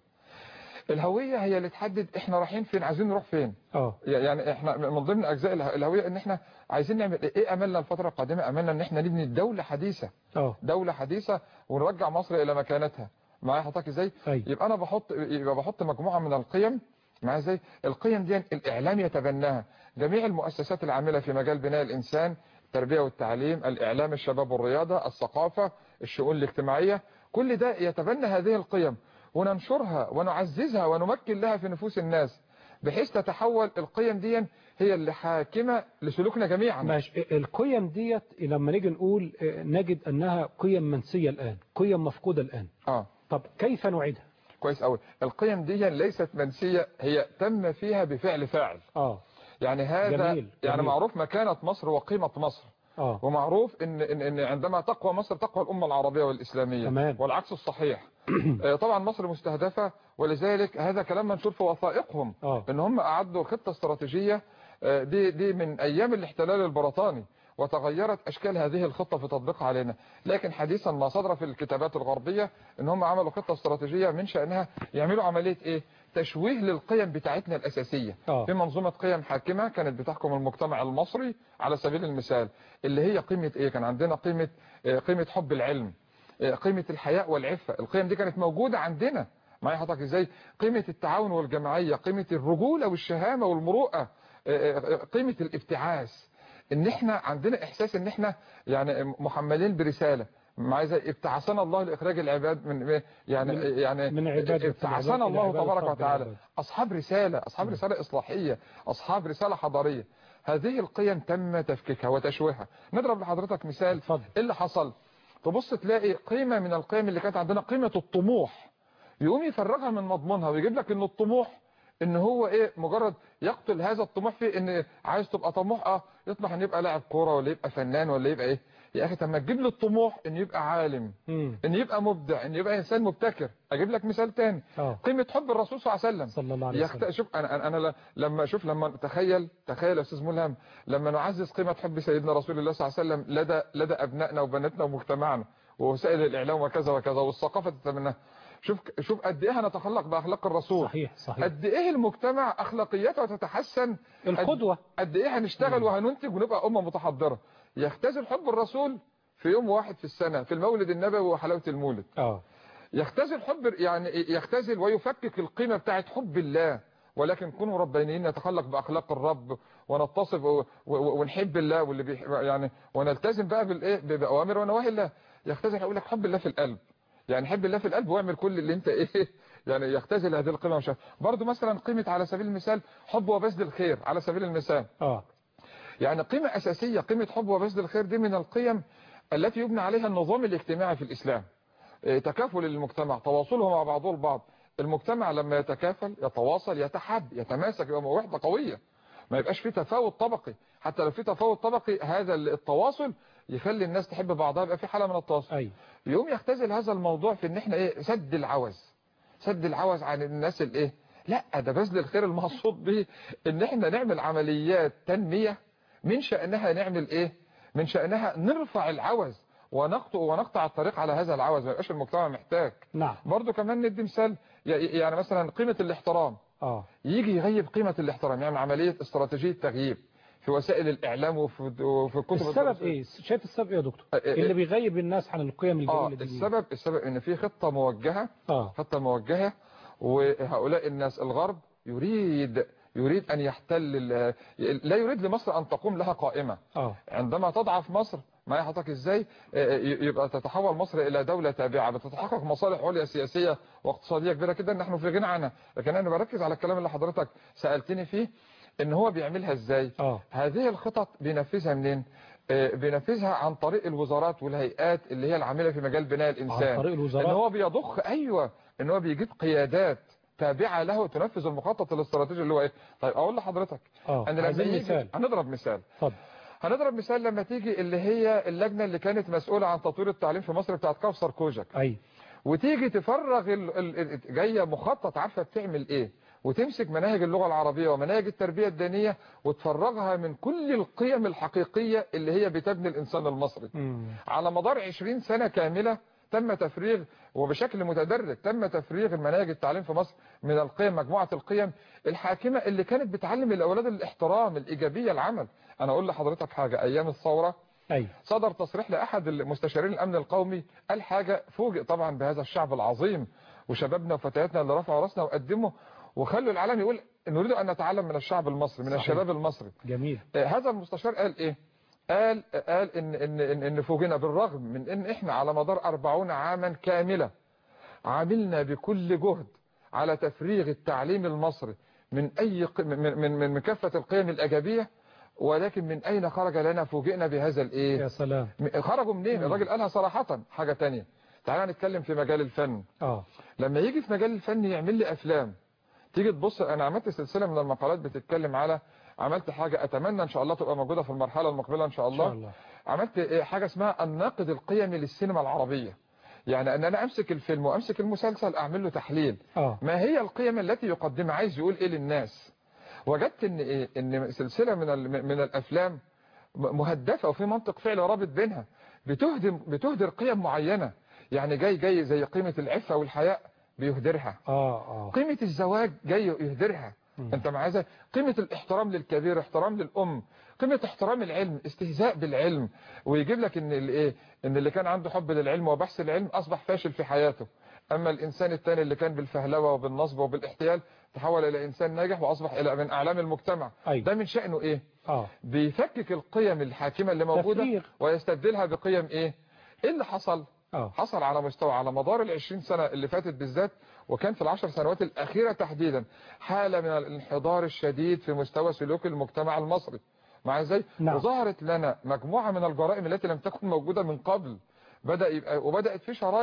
الهويه هي اللي تحدد احنا رايحين فين عايزين نروح فين اه يعني احنا من ضمن اجزاء اله- الهويه ان احنا عايزين نعمل ايه املنا الفتره القادمه املنا ان احنا نبني دوله حديثه اه دوله حديثه ونرجع مصر الى مكانتها معايا حضرتك ازاي اي يبقى انا بحط يبقى بحط مجموعه من القيم معايا ازاي القيم دي الاعلام يتبناها جميع المؤسسات العامله في مجال بناء الانسان التربيه والتعليم الاعلام الشباب والرياضه الثقافه الشؤون الاجتماعيه كل ده يتبنى هذه القيم وننشرها ونعززها ونمكن لها في نفوس الناس بحيث تتحول القيم دي هي اللي حاكمه لسلوكنا جميعا ماشي القيم ديت لما نيجي نقول آه، نجد انها قيم منسيه الان قيم مفقوده الان اه طب كيف نعيدها كويس قوي القيم دي ليست منسيه هي تم فيها بفعل فاعل اه يعني هذا جميل، يعني جميل. معروف مكانة مصر وقيمة مصر اه ومعروف ان ان ان عندما تقوى مصر تقوى الامه العربيه والاسلاميه تمام. والعكس الصحيح آه، طبعا مصر مستهدفه ولذلك هذا كلام منشور في وثائقهم اه ان هم اعدوا خطه استراتيجيه آه، دي دي من ايام الاحتلال البريطاني وتغيرت اشكال هذه الخطه في تطبيقها علينا لكن حديثا ما صدر في الكتابات الغربيه ان هم عملوا خطه استراتيجيه من شانها يعملوا عمليه ايه تشويه للقيم بتاعتنا الاساسيه اه في منظومة قيم حاكمة كانت بتحكم المجتمع المصري على سبيل المثال اللي هي قيمة ايه كان عندنا قيمة آه، قيمة حب العلم آه، قيمة الحياء والعفة القيم دي كانت موجودة عندنا معايا حضرتك ازاي قيمة التعاون والجماعية قيمة الرجولة والشهامة والمروءة آه، آه، قيمة الابتعاث ان احنا عندنا احساس ان احنا يعني محملين برسالة معايا زي ابتعثنا الله لاخراج العباد من يعني من- يعني من عبادة ابتعثنا العباد إلى الله عبادة تبارك رب وتعالى العباد. أصحاب رسالة أصحاب رسالة إصلاحية أصحاب رسالة حضارية هذه القيم تم تفكيكها وتشويهها نضرب لحضرتك مثال اتفضل إيه اللي حصل تبص تلاقي قيمة من القيم اللي كانت عندنا قيمة الطموح يقوم يفرغها من مضمونها ويجيب لك ان الطموح ان هو ايه مجرد يقتل هذا الطموح في ان عايز تبقى طموح اه يطمح ان يبقى لاعب كوره ولا يبقى فنان ولا يبقى ايه يا اخي طب ما تجيب لي الطموح ان يبقى عالم مم. ان يبقى مبدع ان يبقى انسان مبتكر اجيب لك مثال تاني اه قيمه حب الرسول صلى الله عليه وسلم صلى الله عليه يخت... وسلم شوف انا انا, أنا ل- لما شوف لما تخيل تخيل يا استاذ ملهم لما نعزز قيمه حب سيدنا رسول الله صلى الله عليه وسلم لدى لدى ابنائنا وبناتنا ومجتمعنا ووسائل الاعلام وكذا وكذا والثقافه تتمناها شوف شوف قد ايه هنتخلق باخلاق الرسول صحيح صحيح قد ايه المجتمع اخلاقياته تتحسن القدوة قد ايه هنشتغل وهننتج ونبقى امه متحضره يختزل حب الرسول في يوم واحد في السنه في المولد النبوي وحلاوه المولد اه يختزل حب يعني يختزل ويفكك القيمة بتاعت حب الله ولكن كونوا ربانيين نتخلق بأخلاق الرب ونتصف و- و- ونحب الله واللي بيح... يعني ونلتزم بقى بالايه بأوامر ونواهي الله يختزل يقول لك حب الله في القلب يعني حب الله في القلب واعمل كل اللي انت ايه يعني يختزل هذه القيمة مش برضه مثلا قيمة على سبيل المثال حب وبذل الخير على سبيل المثال اه يعني قيمة أساسية قيمة حب وبذل الخير دي من القيم التي يبنى عليها النظام الاجتماعي في الإسلام إيه، تكافل المجتمع تواصله مع بعضه البعض المجتمع لما يتكافل يتواصل يتحد يتماسك يبقى وحدة قوية ما يبقاش في تفاوت طبقي حتى لو في تفاوت طبقي هذا التواصل يخلي الناس تحب بعضها يبقى في حالة من التواصل اي يقوم يختزل هذا الموضوع في ان احنا ايه سد العوز سد العوز عن الناس الايه لا ده بذل الخير المقصود به ان احنا نعمل عمليات تنمية من شأنها نعمل ايه من شأنها نرفع العوز ونقطع ونقطع الطريق على هذا العوز ما يبقاش المجتمع محتاج نعم برضو كمان ندي مثال ي- يعني مثلا قيمة الاحترام اه يجي يغيب قيمة الاحترام يعني عملية استراتيجية تغييب في وسائل الإعلام وفي وفي الكتب السبب الدراسية. ايه شايف السبب ايه يا دكتور آه، آه، اللي بيغيب الناس عن القيم اه الجميلة دي السبب السبب ان في خطة موجهة اه خطة موجهة وهؤلاء الناس الغرب يريد يريد ان يحتل ال- لا يريد لمصر ان تقوم لها قائمة اه عندما تضعف مصر ما حضرتك ازاي آه، ي- يبقى تتحول مصر الى دولة تابعة بتتحقق مصالح عليا سياسية واقتصادية كبيرة كده نحن في غنى عنها لكن انا بركز على الكلام اللي حضرتك سألتني فيه ان هو بيعملها ازاي اه هذه الخطط بينفذها منين آه، بينفذها عن طريق الوزارات والهيئات اللي هي العاملة في مجال بناء الإنسان عن طريق ان الوزارات هو بيضخ ايوه ان هو بيجيب قيادات تابعة له تنفذ المخطط الاستراتيجي اللي هو ايه طيب اقول لحضرتك اه انا لما عايزين يجي مثال هنضرب مثال اتفضل هنضرب مثال لما تيجي اللي هي اللجنة اللي كانت مسؤولة عن تطوير التعليم في مصر بتاعت كوثر كوجك اي وتيجي تفرغ ال... ال... ال- جاية مخطط عارفة بتعمل ايه وتمسك مناهج اللغة العربية ومناهج التربية الدينية وتفرغها من كل القيم الحقيقية اللي هي بتبني الإنسان المصري مم. على مدار 20 سنة كاملة تم تفريغ وبشكل متدرج تم تفريغ المناهج التعليم في مصر من القيم مجموعة القيم الحاكمة اللي كانت بتعلم الأولاد الاحترام الإيجابية العمل أنا أقول لحضرتك حاجة أيام الثورة اي صدر تصريح لأحد المستشارين الأمن القومي قال حاجة فوجئ طبعا بهذا الشعب العظيم وشبابنا وفتياتنا اللي رفعوا راسنا وقدموا وخلوا العالم يقول نريد أن نتعلم من الشعب المصري من صحيح. الشباب المصري جميل آه، هذا المستشار قال ايه قال قال ان ان ان, إن فوجئنا بالرغم من ان احنا على مدار 40 عاما كاملة عملنا بكل جهد على تفريغ التعليم المصري من اي ق- من من من, من كافة القيم الايجابيه ولكن من اين خرج لنا فوجئنا بهذا الايه يا سلام م- خرجوا منين مم. الراجل قالها صراحة حاجة تانية تعالى نتكلم في مجال الفن اه لما يجي في مجال الفن يعمل لي افلام تيجي تبص انا عملت سلسلة من المقالات بتتكلم على عملت حاجة اتمنى ان شاء الله تبقى موجودة في المرحلة المقبلة ان شاء ان الله, شاء الله عملت إيه حاجة اسمها الناقد القيمي للسينما العربية يعني ان انا امسك الفيلم وامسك المسلسل اعمل له تحليل اه ما هي القيم التي يقدمها عايز يقول ايه للناس وجدت ان ايه ان سلسلة من ال- من الافلام م- مهدفة وفي منطق فعل رابط بينها بتهدم بتهدر قيم معينة يعني جاي جاي زي قيمة العفة والحياء بيهدرها اه اه قيمة الزواج جاي يهدرها مم. انت معايا ازاي؟ قيمة الاحترام للكبير احترام للأم قيمة احترام العلم استهزاء بالعلم ويجيب لك ان الايه ان اللي كان عنده حب للعلم وبحث العلم اصبح فاشل في حياته اما الانسان الثاني اللي كان بالفهلوه وبالنصب وبالاحتيال تحول الى انسان ناجح واصبح الى من اعلام المجتمع أي. ده من شأنه ايه اه بيفكك القيم الحاكمة اللي موجودة تفريغ. ويستبدلها بقيم ايه ايه اللي حصل اه حصل على مستوى على مدار العشرين سنة اللي فاتت بالذات وكان في العشر سنوات الأخيرة تحديدا حالة من الانحدار الشديد في مستوى سلوك المجتمع المصري مع ازاي نعم. وظهرت لنا مجموعة من الجرائم التي لم تكن موجودة من قبل بدأ يبقى وبدأت في شرايح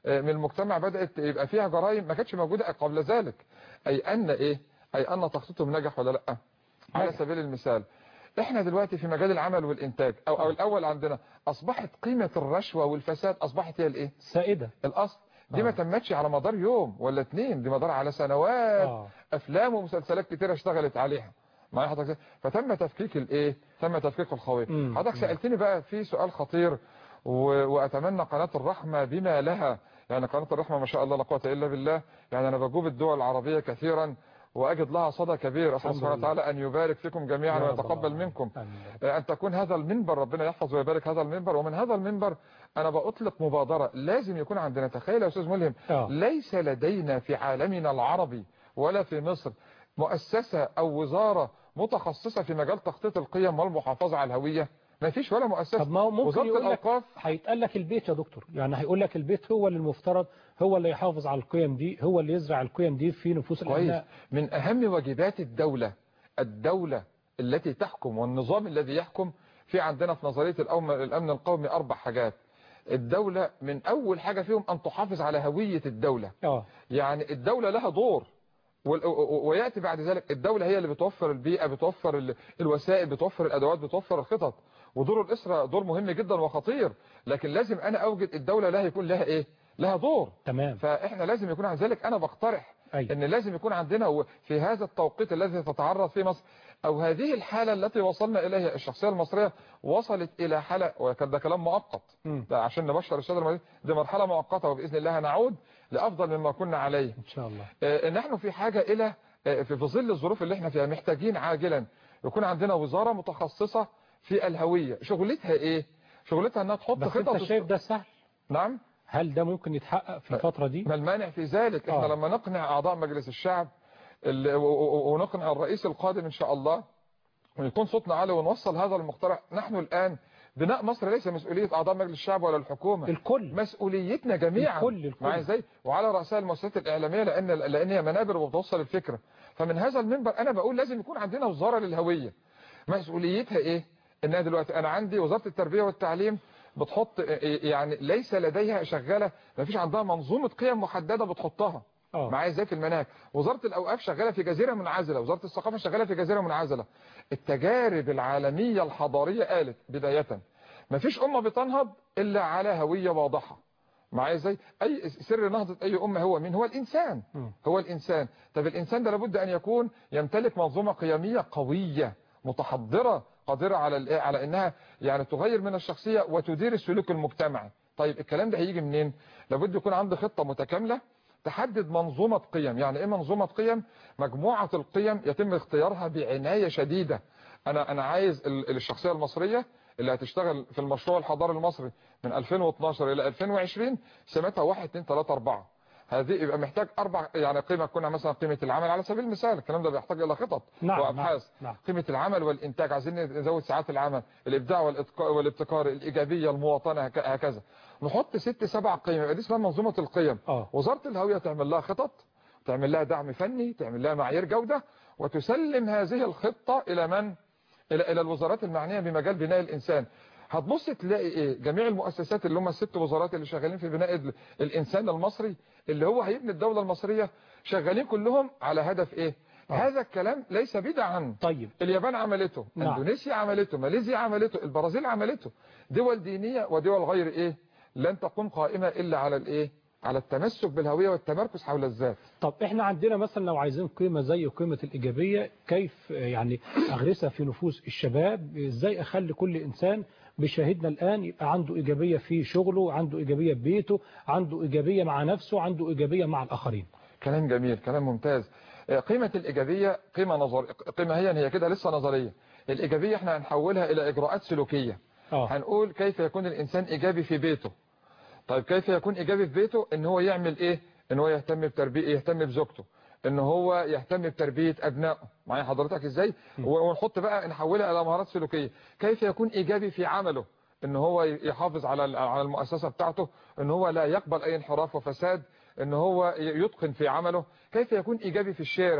آه، من المجتمع بدأت يبقى فيها جرائم ما كانتش موجودة قبل ذلك أي أن إيه أي أن تخطيطهم نجح ولا لأ على نجح. سبيل المثال احنا دلوقتي في مجال العمل والإنتاج أو, أو الأول عندنا أصبحت قيمة الرشوة والفساد أصبحت هي الإيه سائدة الأصل دي آه. ما تمتش على مدار يوم ولا اتنين دي مدار على سنوات آه. افلام ومسلسلات كتيرة اشتغلت عليها معايا حضرتك فتم تفكيك الايه تم تفكيك الخوية مم. حضرتك سألتني بقى في سؤال خطير و... واتمنى قناة الرحمة بما لها يعني قناة الرحمة ما شاء الله لا قوة الا بالله يعني انا بجوب الدول العربية كثيرا واجد لها صدى كبير اسال الحمد سبحانه لله. وتعالى ان يبارك فيكم جميعا يا رب ويتقبل العالمين. منكم آمين. أن تكون هذا المنبر ربنا يحفظ ويبارك هذا المنبر ومن هذا المنبر أنا بأطلق مبادرة لازم يكون عندنا تخيل يا أستاذ ملهم آه. ليس لدينا في عالمنا العربي ولا في مصر مؤسسة أو وزارة متخصصة في مجال تخطيط القيم والمحافظة على الهوية ما فيش ولا مؤسسة طب ما هو ممكن وزارة يقول لك الأوقاف هيتقال لك البيت يا دكتور يعني هيقول لك البيت هو اللي المفترض هو اللي يحافظ على القيم دي هو اللي يزرع القيم دي في نفوس كويس الأبناء من أهم واجبات الدولة الدولة التي تحكم والنظام الذي يحكم في عندنا في نظرية الأم- الأمن القومي أربع حاجات الدولة من أول حاجة فيهم أن تحافظ على هوية الدولة اه يعني الدولة لها دور وال- و- و- ويأتي بعد ذلك الدولة هي اللي بتوفر البيئة بتوفر ال- الوسائل بتوفر الأدوات بتوفر الخطط ودور الأسرة دور مهم جدا وخطير لكن لازم أنا أوجد الدولة لها يكون لها إيه لها دور تمام فإحنا لازم يكون عن ذلك أنا بقترح أي. ان لازم يكون عندنا و- في هذا التوقيت الذي تتعرض فيه مصر او هذه الحالة التي وصلنا اليها الشخصية المصرية وصلت الى حالة وكان ده كلام مؤقت مم. ده عشان نبشر السادة المصريين دي مرحلة مؤقتة وبإذن الله نعود لأفضل مما كنا عليه إن شاء الله آه، نحن في حاجة إلى آه، في في ظل الظروف اللي احنا فيها محتاجين عاجلا يكون عندنا وزارة متخصصة في الهوية شغلتها ايه شغلتها انها تحط بس خطط أنت شايف ده سهل نعم هل ده ممكن يتحقق في الفترة دي ما المانع في ذلك احنا آه. لما نقنع اعضاء مجلس الشعب ال- و- و- ونقنع الرئيس القادم ان شاء الله ويكون صوتنا عالي ونوصل هذا المقترح نحن الان بناء مصر ليس مسؤولية اعضاء مجلس الشعب ولا الحكومة الكل مسؤوليتنا جميعا الكل- الكل. معايا ازاي وعلى رأسها المؤسسات الإعلامية لأن لأن هي منابر وبتوصل الفكرة فمن هذا المنبر أنا بقول لازم يكون عندنا وزارة للهوية مسؤوليتها إيه إنها دلوقتي أنا عندي وزارة التربية والتعليم بتحط يعني ليس لديها شغالة ما فيش عندها منظومة قيم محددة بتحطها اه معايا ازاي في المناهج وزارة الأوقاف شغالة في جزيرة منعزلة وزارة الثقافة شغالة في جزيرة منعزلة التجارب العالمية الحضارية قالت بداية ما فيش أمة بتنهض إلا على هوية واضحة معايا ازاي اي سر نهضة اي امة هو مين هو الانسان مم. هو الانسان طب الانسان ده لابد ان يكون يمتلك منظومة قيمية قوية متحضرة قادرة على الإيه؟ على انها يعني تغير من الشخصية وتدير السلوك المجتمعي طيب الكلام ده هيجي منين لابد يكون عندي خطة متكاملة تحدد منظومة قيم يعني ايه منظومة قيم مجموعة القيم يتم اختيارها بعناية شديدة انا انا عايز ال- الشخصية المصرية اللي هتشتغل في المشروع الحضاري المصري من 2012 الى 2020 سمتها 1 2 3 4 هذه يبقى محتاج اربع يعني قيمه تكون مثلا قيمه العمل على سبيل المثال الكلام ده بيحتاج الى خطط نعم وابحاث نعم, نعم. قيمه العمل والانتاج عايزين نزود ساعات العمل الابداع والإتقا- والابتكار الايجابيه المواطنه هك- هكذا نحط ست سبع قيم يبقى دي اسمها منظومه القيم اه وزاره الهويه تعمل لها خطط تعمل لها دعم فني تعمل لها معايير جوده وتسلم هذه الخطه الى من الى الى الوزارات المعنيه بمجال بناء الانسان هتبص تلاقي ايه جميع المؤسسات اللي هم الست وزارات اللي شغالين في بناء ال- الانسان المصري اللي هو هيبني الدولة المصرية شغالين كلهم على هدف ايه آه. هذا الكلام ليس بدعا طيب اليابان عملته نعم. اندونيسيا عملته ماليزيا عملته البرازيل عملته دول دينية ودول غير ايه لن تقوم قائمة الا على الايه على التمسك بالهوية والتمركز حول الذات طب احنا عندنا مثلا لو عايزين قيمة زي قيمة الإيجابية كيف آه، يعني أغرسها في نفوس الشباب ازاي أخلي كل إنسان بشاهدنا الآن يبقى عنده إيجابية في شغله عنده إيجابية في بيته عنده إيجابية مع نفسه عنده إيجابية مع الآخرين كلام جميل كلام ممتاز آه، قيمة الإيجابية قيمة نظر قيمة هي هي كده لسه نظرية الإيجابية احنا هنحولها إلى إجراءات سلوكية اه هنقول كيف يكون الإنسان إيجابي في بيته طيب كيف يكون إيجابي في بيته إن هو يعمل إيه إن هو يهتم بتربية يهتم بزوجته إن هو يهتم بتربية أبنائه معايا حضرتك إزاي ونحط بقى نحولها إلى مهارات سلوكية كيف يكون إيجابي في عمله إن هو يحافظ على على المؤسسة بتاعته إن هو لا يقبل أي انحراف وفساد إن هو يتقن في عمله كيف يكون إيجابي في الشارع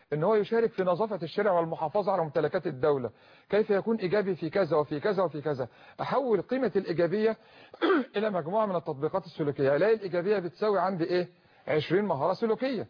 ان هو يشارك في نظافة الشارع والمحافظة على ممتلكات الدولة كيف يكون ايجابي في كذا وفي كذا وفي كذا احول قيمة الايجابية الى مجموعة من التطبيقات السلوكية الاقي الايجابية بتساوي عندي ايه 20 مهارة سلوكية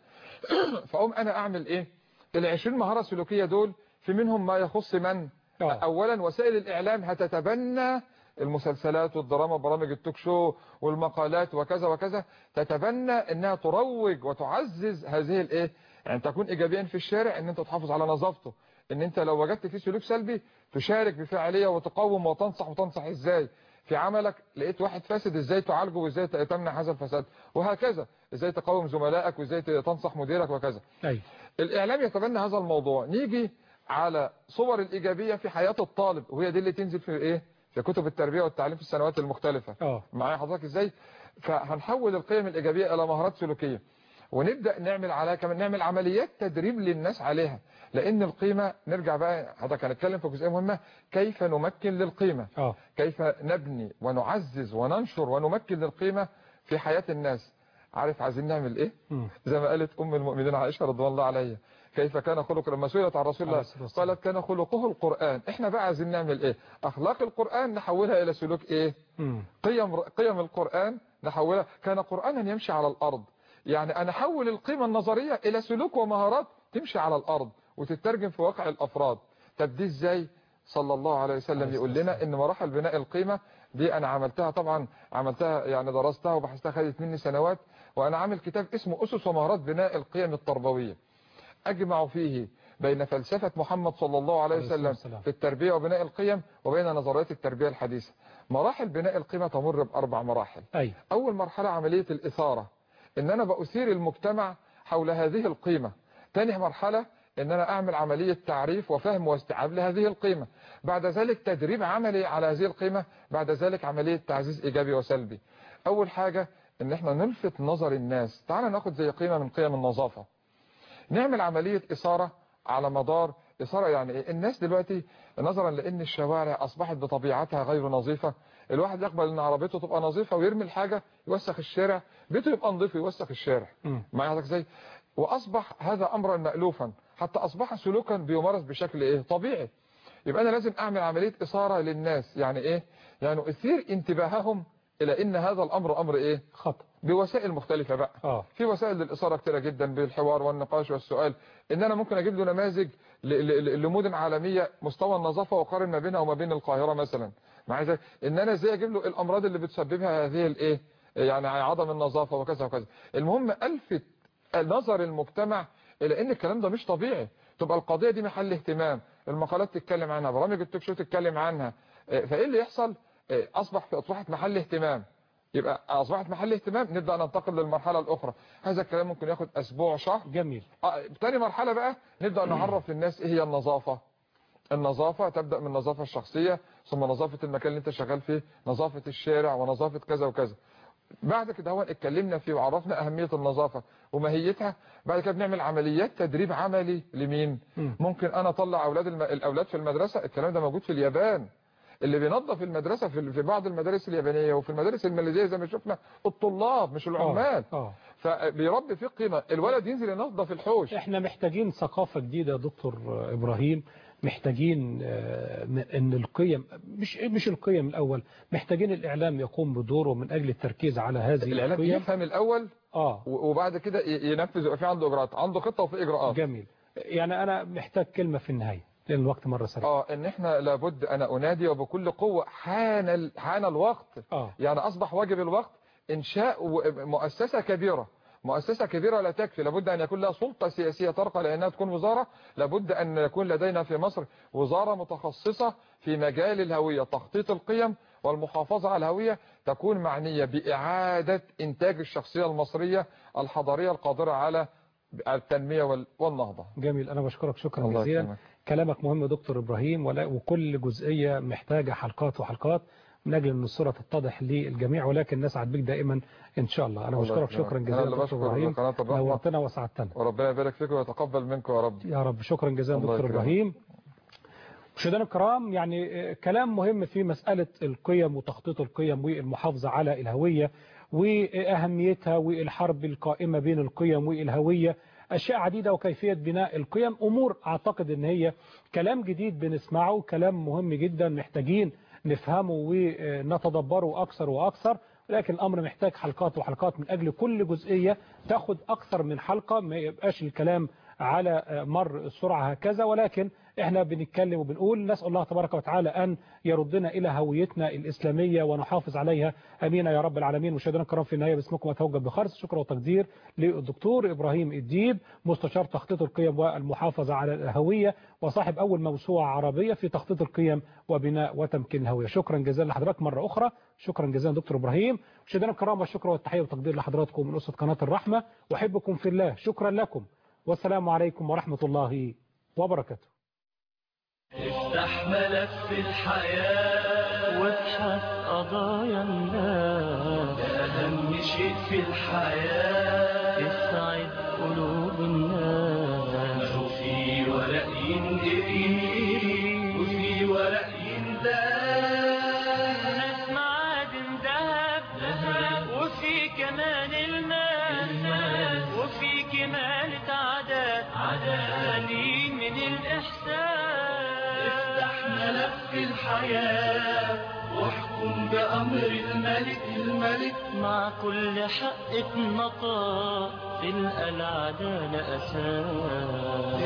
فاقوم انا اعمل ايه ال 20 مهارة سلوكية دول في منهم ما يخص من آه. اولا وسائل الاعلام هتتبنى المسلسلات والدراما وبرامج التوك شو والمقالات وكذا وكذا تتبنى انها تروج وتعزز هذه الايه يعني تكون ايجابيا في الشارع ان انت تحافظ على نظافته ان انت لو وجدت فيه سلوك سلبي تشارك بفعاليه وتقاوم وتنصح وتنصح ازاي في عملك لقيت واحد فاسد ازاي تعالجه وازاي تمنع هذا الفساد وهكذا ازاي تقاوم زملائك وازاي تنصح مديرك وكذا أي. الاعلام يتبنى هذا الموضوع نيجي على صور الايجابيه في حياه الطالب وهي دي اللي تنزل في ايه في كتب التربيه والتعليم في السنوات المختلفه اه معايا حضرتك ازاي فهنحول القيم الايجابيه الى مهارات سلوكيه ونبدا نعمل عليها كمان نعمل عمليات تدريب للناس عليها لان القيمه نرجع بقى حضرتك هنتكلم في جزئيه مهمه كيف نمكن للقيمه اه كيف نبني ونعزز وننشر ونمكن للقيمه في حياه الناس عارف عايزين نعمل ايه مم. زي ما قالت ام المؤمنين عائشه رضي الله عليها كيف كان خلق لما سئلت عن رسول الله عليه الصلاة والسلام. قالت كان خلقه القران احنا بقى عايزين نعمل ايه اخلاق القران نحولها الى سلوك ايه مم. قيم قيم القرآن نحولها كان قرآنا يمشي على الأرض يعني أنا أحول القيمة النظرية إلى سلوك ومهارات تمشي على الأرض وتترجم في واقع الأفراد طب دي إزاي صلى الله عليه وسلم عليه يقول الصلاة لنا إن مراحل بناء القيمة دي أنا عملتها طبعا عملتها يعني درستها وبحثتها خدت مني سنوات وأنا عامل كتاب اسمه أسس ومهارات بناء القيم التربوية أجمع فيه بين فلسفة محمد صلى الله عليه عليه الصلاة وسلم والسلام. في التربية وبناء القيم وبين نظريات التربية الحديثة مراحل بناء القيمة تمر بأربع مراحل أي أول مرحلة عملية الإثارة إن أنا بأثير المجتمع حول هذه القيمة تاني مرحلة إن أنا أعمل عملية تعريف وفهم واستيعاب لهذه القيمة بعد ذلك تدريب عملي على هذه القيمة بعد ذلك عملية تعزيز إيجابي وسلبي أول حاجة إن إحنا نلفت نظر الناس تعال ناخد زي قيمة من قيم النظافة نعمل عملية إثارة على مدار إثارة يعني إيه؟ الناس دلوقتي نظرا لأن الشوارع أصبحت بطبيعتها غير نظيفة الواحد يقبل أن عربيته تبقى نظيفة ويرمي الحاجة يوسخ الشارع بيته يبقى نظيف ويوسخ الشارع مم. معايا حضرتك ازاي وأصبح هذا أمرا مألوفا حتى أصبح سلوكا بيمارس بشكل إيه طبيعي يبقى أنا لازم أعمل عملية إثارة للناس يعني إيه يعني أثير انتباههم إلى أن هذا الأمر أمر إيه خطأ بوسائل مختلفة بقى اه في وسائل للإثارة كتيرة جدا بالحوار والنقاش والسؤال إن أنا ممكن أجيب له نماذج ل- ل- لمدن عالمية مستوى النظافة وقارن ما بينها وما بين القاهرة مثلا معايا ازاي إن أنا إزاي أجيب له الأمراض اللي بتسببها هذه الإيه يعني عدم النظافة وكذا وكذا المهم ألفت نظر المجتمع إلى إن الكلام ده مش طبيعي تبقى القضية دي محل اهتمام المقالات تتكلم عنها برامج التوك شو تتكلم عنها إيه، فإيه اللي يحصل إيه، أصبح في أصبحت محل اهتمام يبقى أصبحت محل اهتمام نبدأ ننتقل للمرحلة الأخرى هذا الكلام ممكن ياخد أسبوع شهر جميل آه، تاني مرحلة بقى نبدأ نعرف للناس ايه هي النظافة النظافة تبدأ من النظافة الشخصية ثم نظافة المكان اللي انت شغال فيه نظافة الشارع ونظافة كذا وكذا بعد كده هو اتكلمنا فيه وعرفنا أهمية النظافة وماهيتها بعد كده بنعمل عمليات تدريب عملي لمين مم. ممكن أنا أطلع أولاد الم... الأولاد في المدرسة الكلام ده موجود في اليابان اللي بينظف المدرسة في في بعض المدارس اليابانية وفي المدارس الماليزية زي ما شفنا الطلاب مش العمال اه فبيربي فيه قيمة الولد ينزل ينظف الحوش احنا محتاجين ثقافة جديدة يا دكتور ابراهيم محتاجين آه، ان القيم مش مش القيم الاول محتاجين الاعلام يقوم بدوره من اجل التركيز على هذه العلاج القيم يفهم الأول اه و- وبعد كده ي- ينفذ يبقى في عنده إجراءات عنده خطة وفي إجراءات جميل يعني انا محتاج كلمة في النهاية لان الوقت مرة سريع اه ان احنا لابد انا انادي وبكل قوة حان ال- حان الوقت اه يعني اصبح واجب الوقت انشاء و- مؤسسة كبيرة مؤسسة كبيرة لا تكفي لابد ان يكون لها سلطة سياسية ترقى لانها تكون وزارة لابد ان يكون لدينا في مصر وزارة متخصصة في مجال الهوية تخطيط القيم والمحافظة على الهوية تكون معنية بإعادة إنتاج الشخصية المصرية الحضارية القادرة على التنمية وال- والنهضة جميل انا بشكرك شكرا الله جزيلا يكرمك. كلامك مهم يا دكتور ابراهيم ولا وكل جزئية محتاجة حلقات وحلقات من اجل ان الصورة تتضح للجميع ولكن نسعد بك دائما ان شاء الله انا الله بشكرك يكرمك. شكرا أنا جزيلا اللي دكتور بشكر ابراهيم قناة الرحمة نورتنا وسعدتنا وربنا يبارك فيك ويتقبل منك يا رب يا رب شكرا جزيلا الله دكتور يكرمك. ابراهيم مشاهدينا الكرام يعني آه، كلام مهم في مسألة القيم وتخطيط القيم والمحافظة على الهوية وأهميتها والحرب القائمة بين القيم والهوية أشياء عديدة وكيفية بناء القيم أمور أعتقد أن هي كلام جديد بنسمعه كلام مهم جدا محتاجين نفهمه ونتدبره أكثر وأكثر لكن الأمر محتاج حلقات وحلقات من أجل كل جزئية تاخد أكثر من حلقة ما يبقاش الكلام على مر السرعة هكذا ولكن احنا بنتكلم وبنقول نسأل الله تبارك وتعالى أن يردنا إلى هويتنا الإسلامية ونحافظ عليها أمين يا رب العالمين مشاهدينا الكرام في النهاية باسمكم أتوجه بخرس شكر وتقدير للدكتور إبراهيم الديب مستشار تخطيط القيم والمحافظة على الهوية وصاحب أول موسوعة عربية في تخطيط القيم وبناء وتمكين الهوية شكرا جزيلا لحضرتك مرة أخرى شكرا جزيلا دكتور إبراهيم مشاهدينا الكرام والشكر والتحية والتقدير لحضراتكم من أسرة قناة الرحمة وأحبكم في الله شكرا لكم والسلام عليكم ورحمة الله وبركاته افتح ملف الحياة وابحث قضايا الناس ده أهم شيء في الحياة اسعد قلوب الناس وفي ورق ينقري وفي ورق ينداس ناس معادن ذهب وفي كمان الماس وفي كمالة عادات عدالين من الإحسان افتح ملف الحياة واحكم بأمر الملك الملك مع كل حق اتنطق تلقى العدالة أساس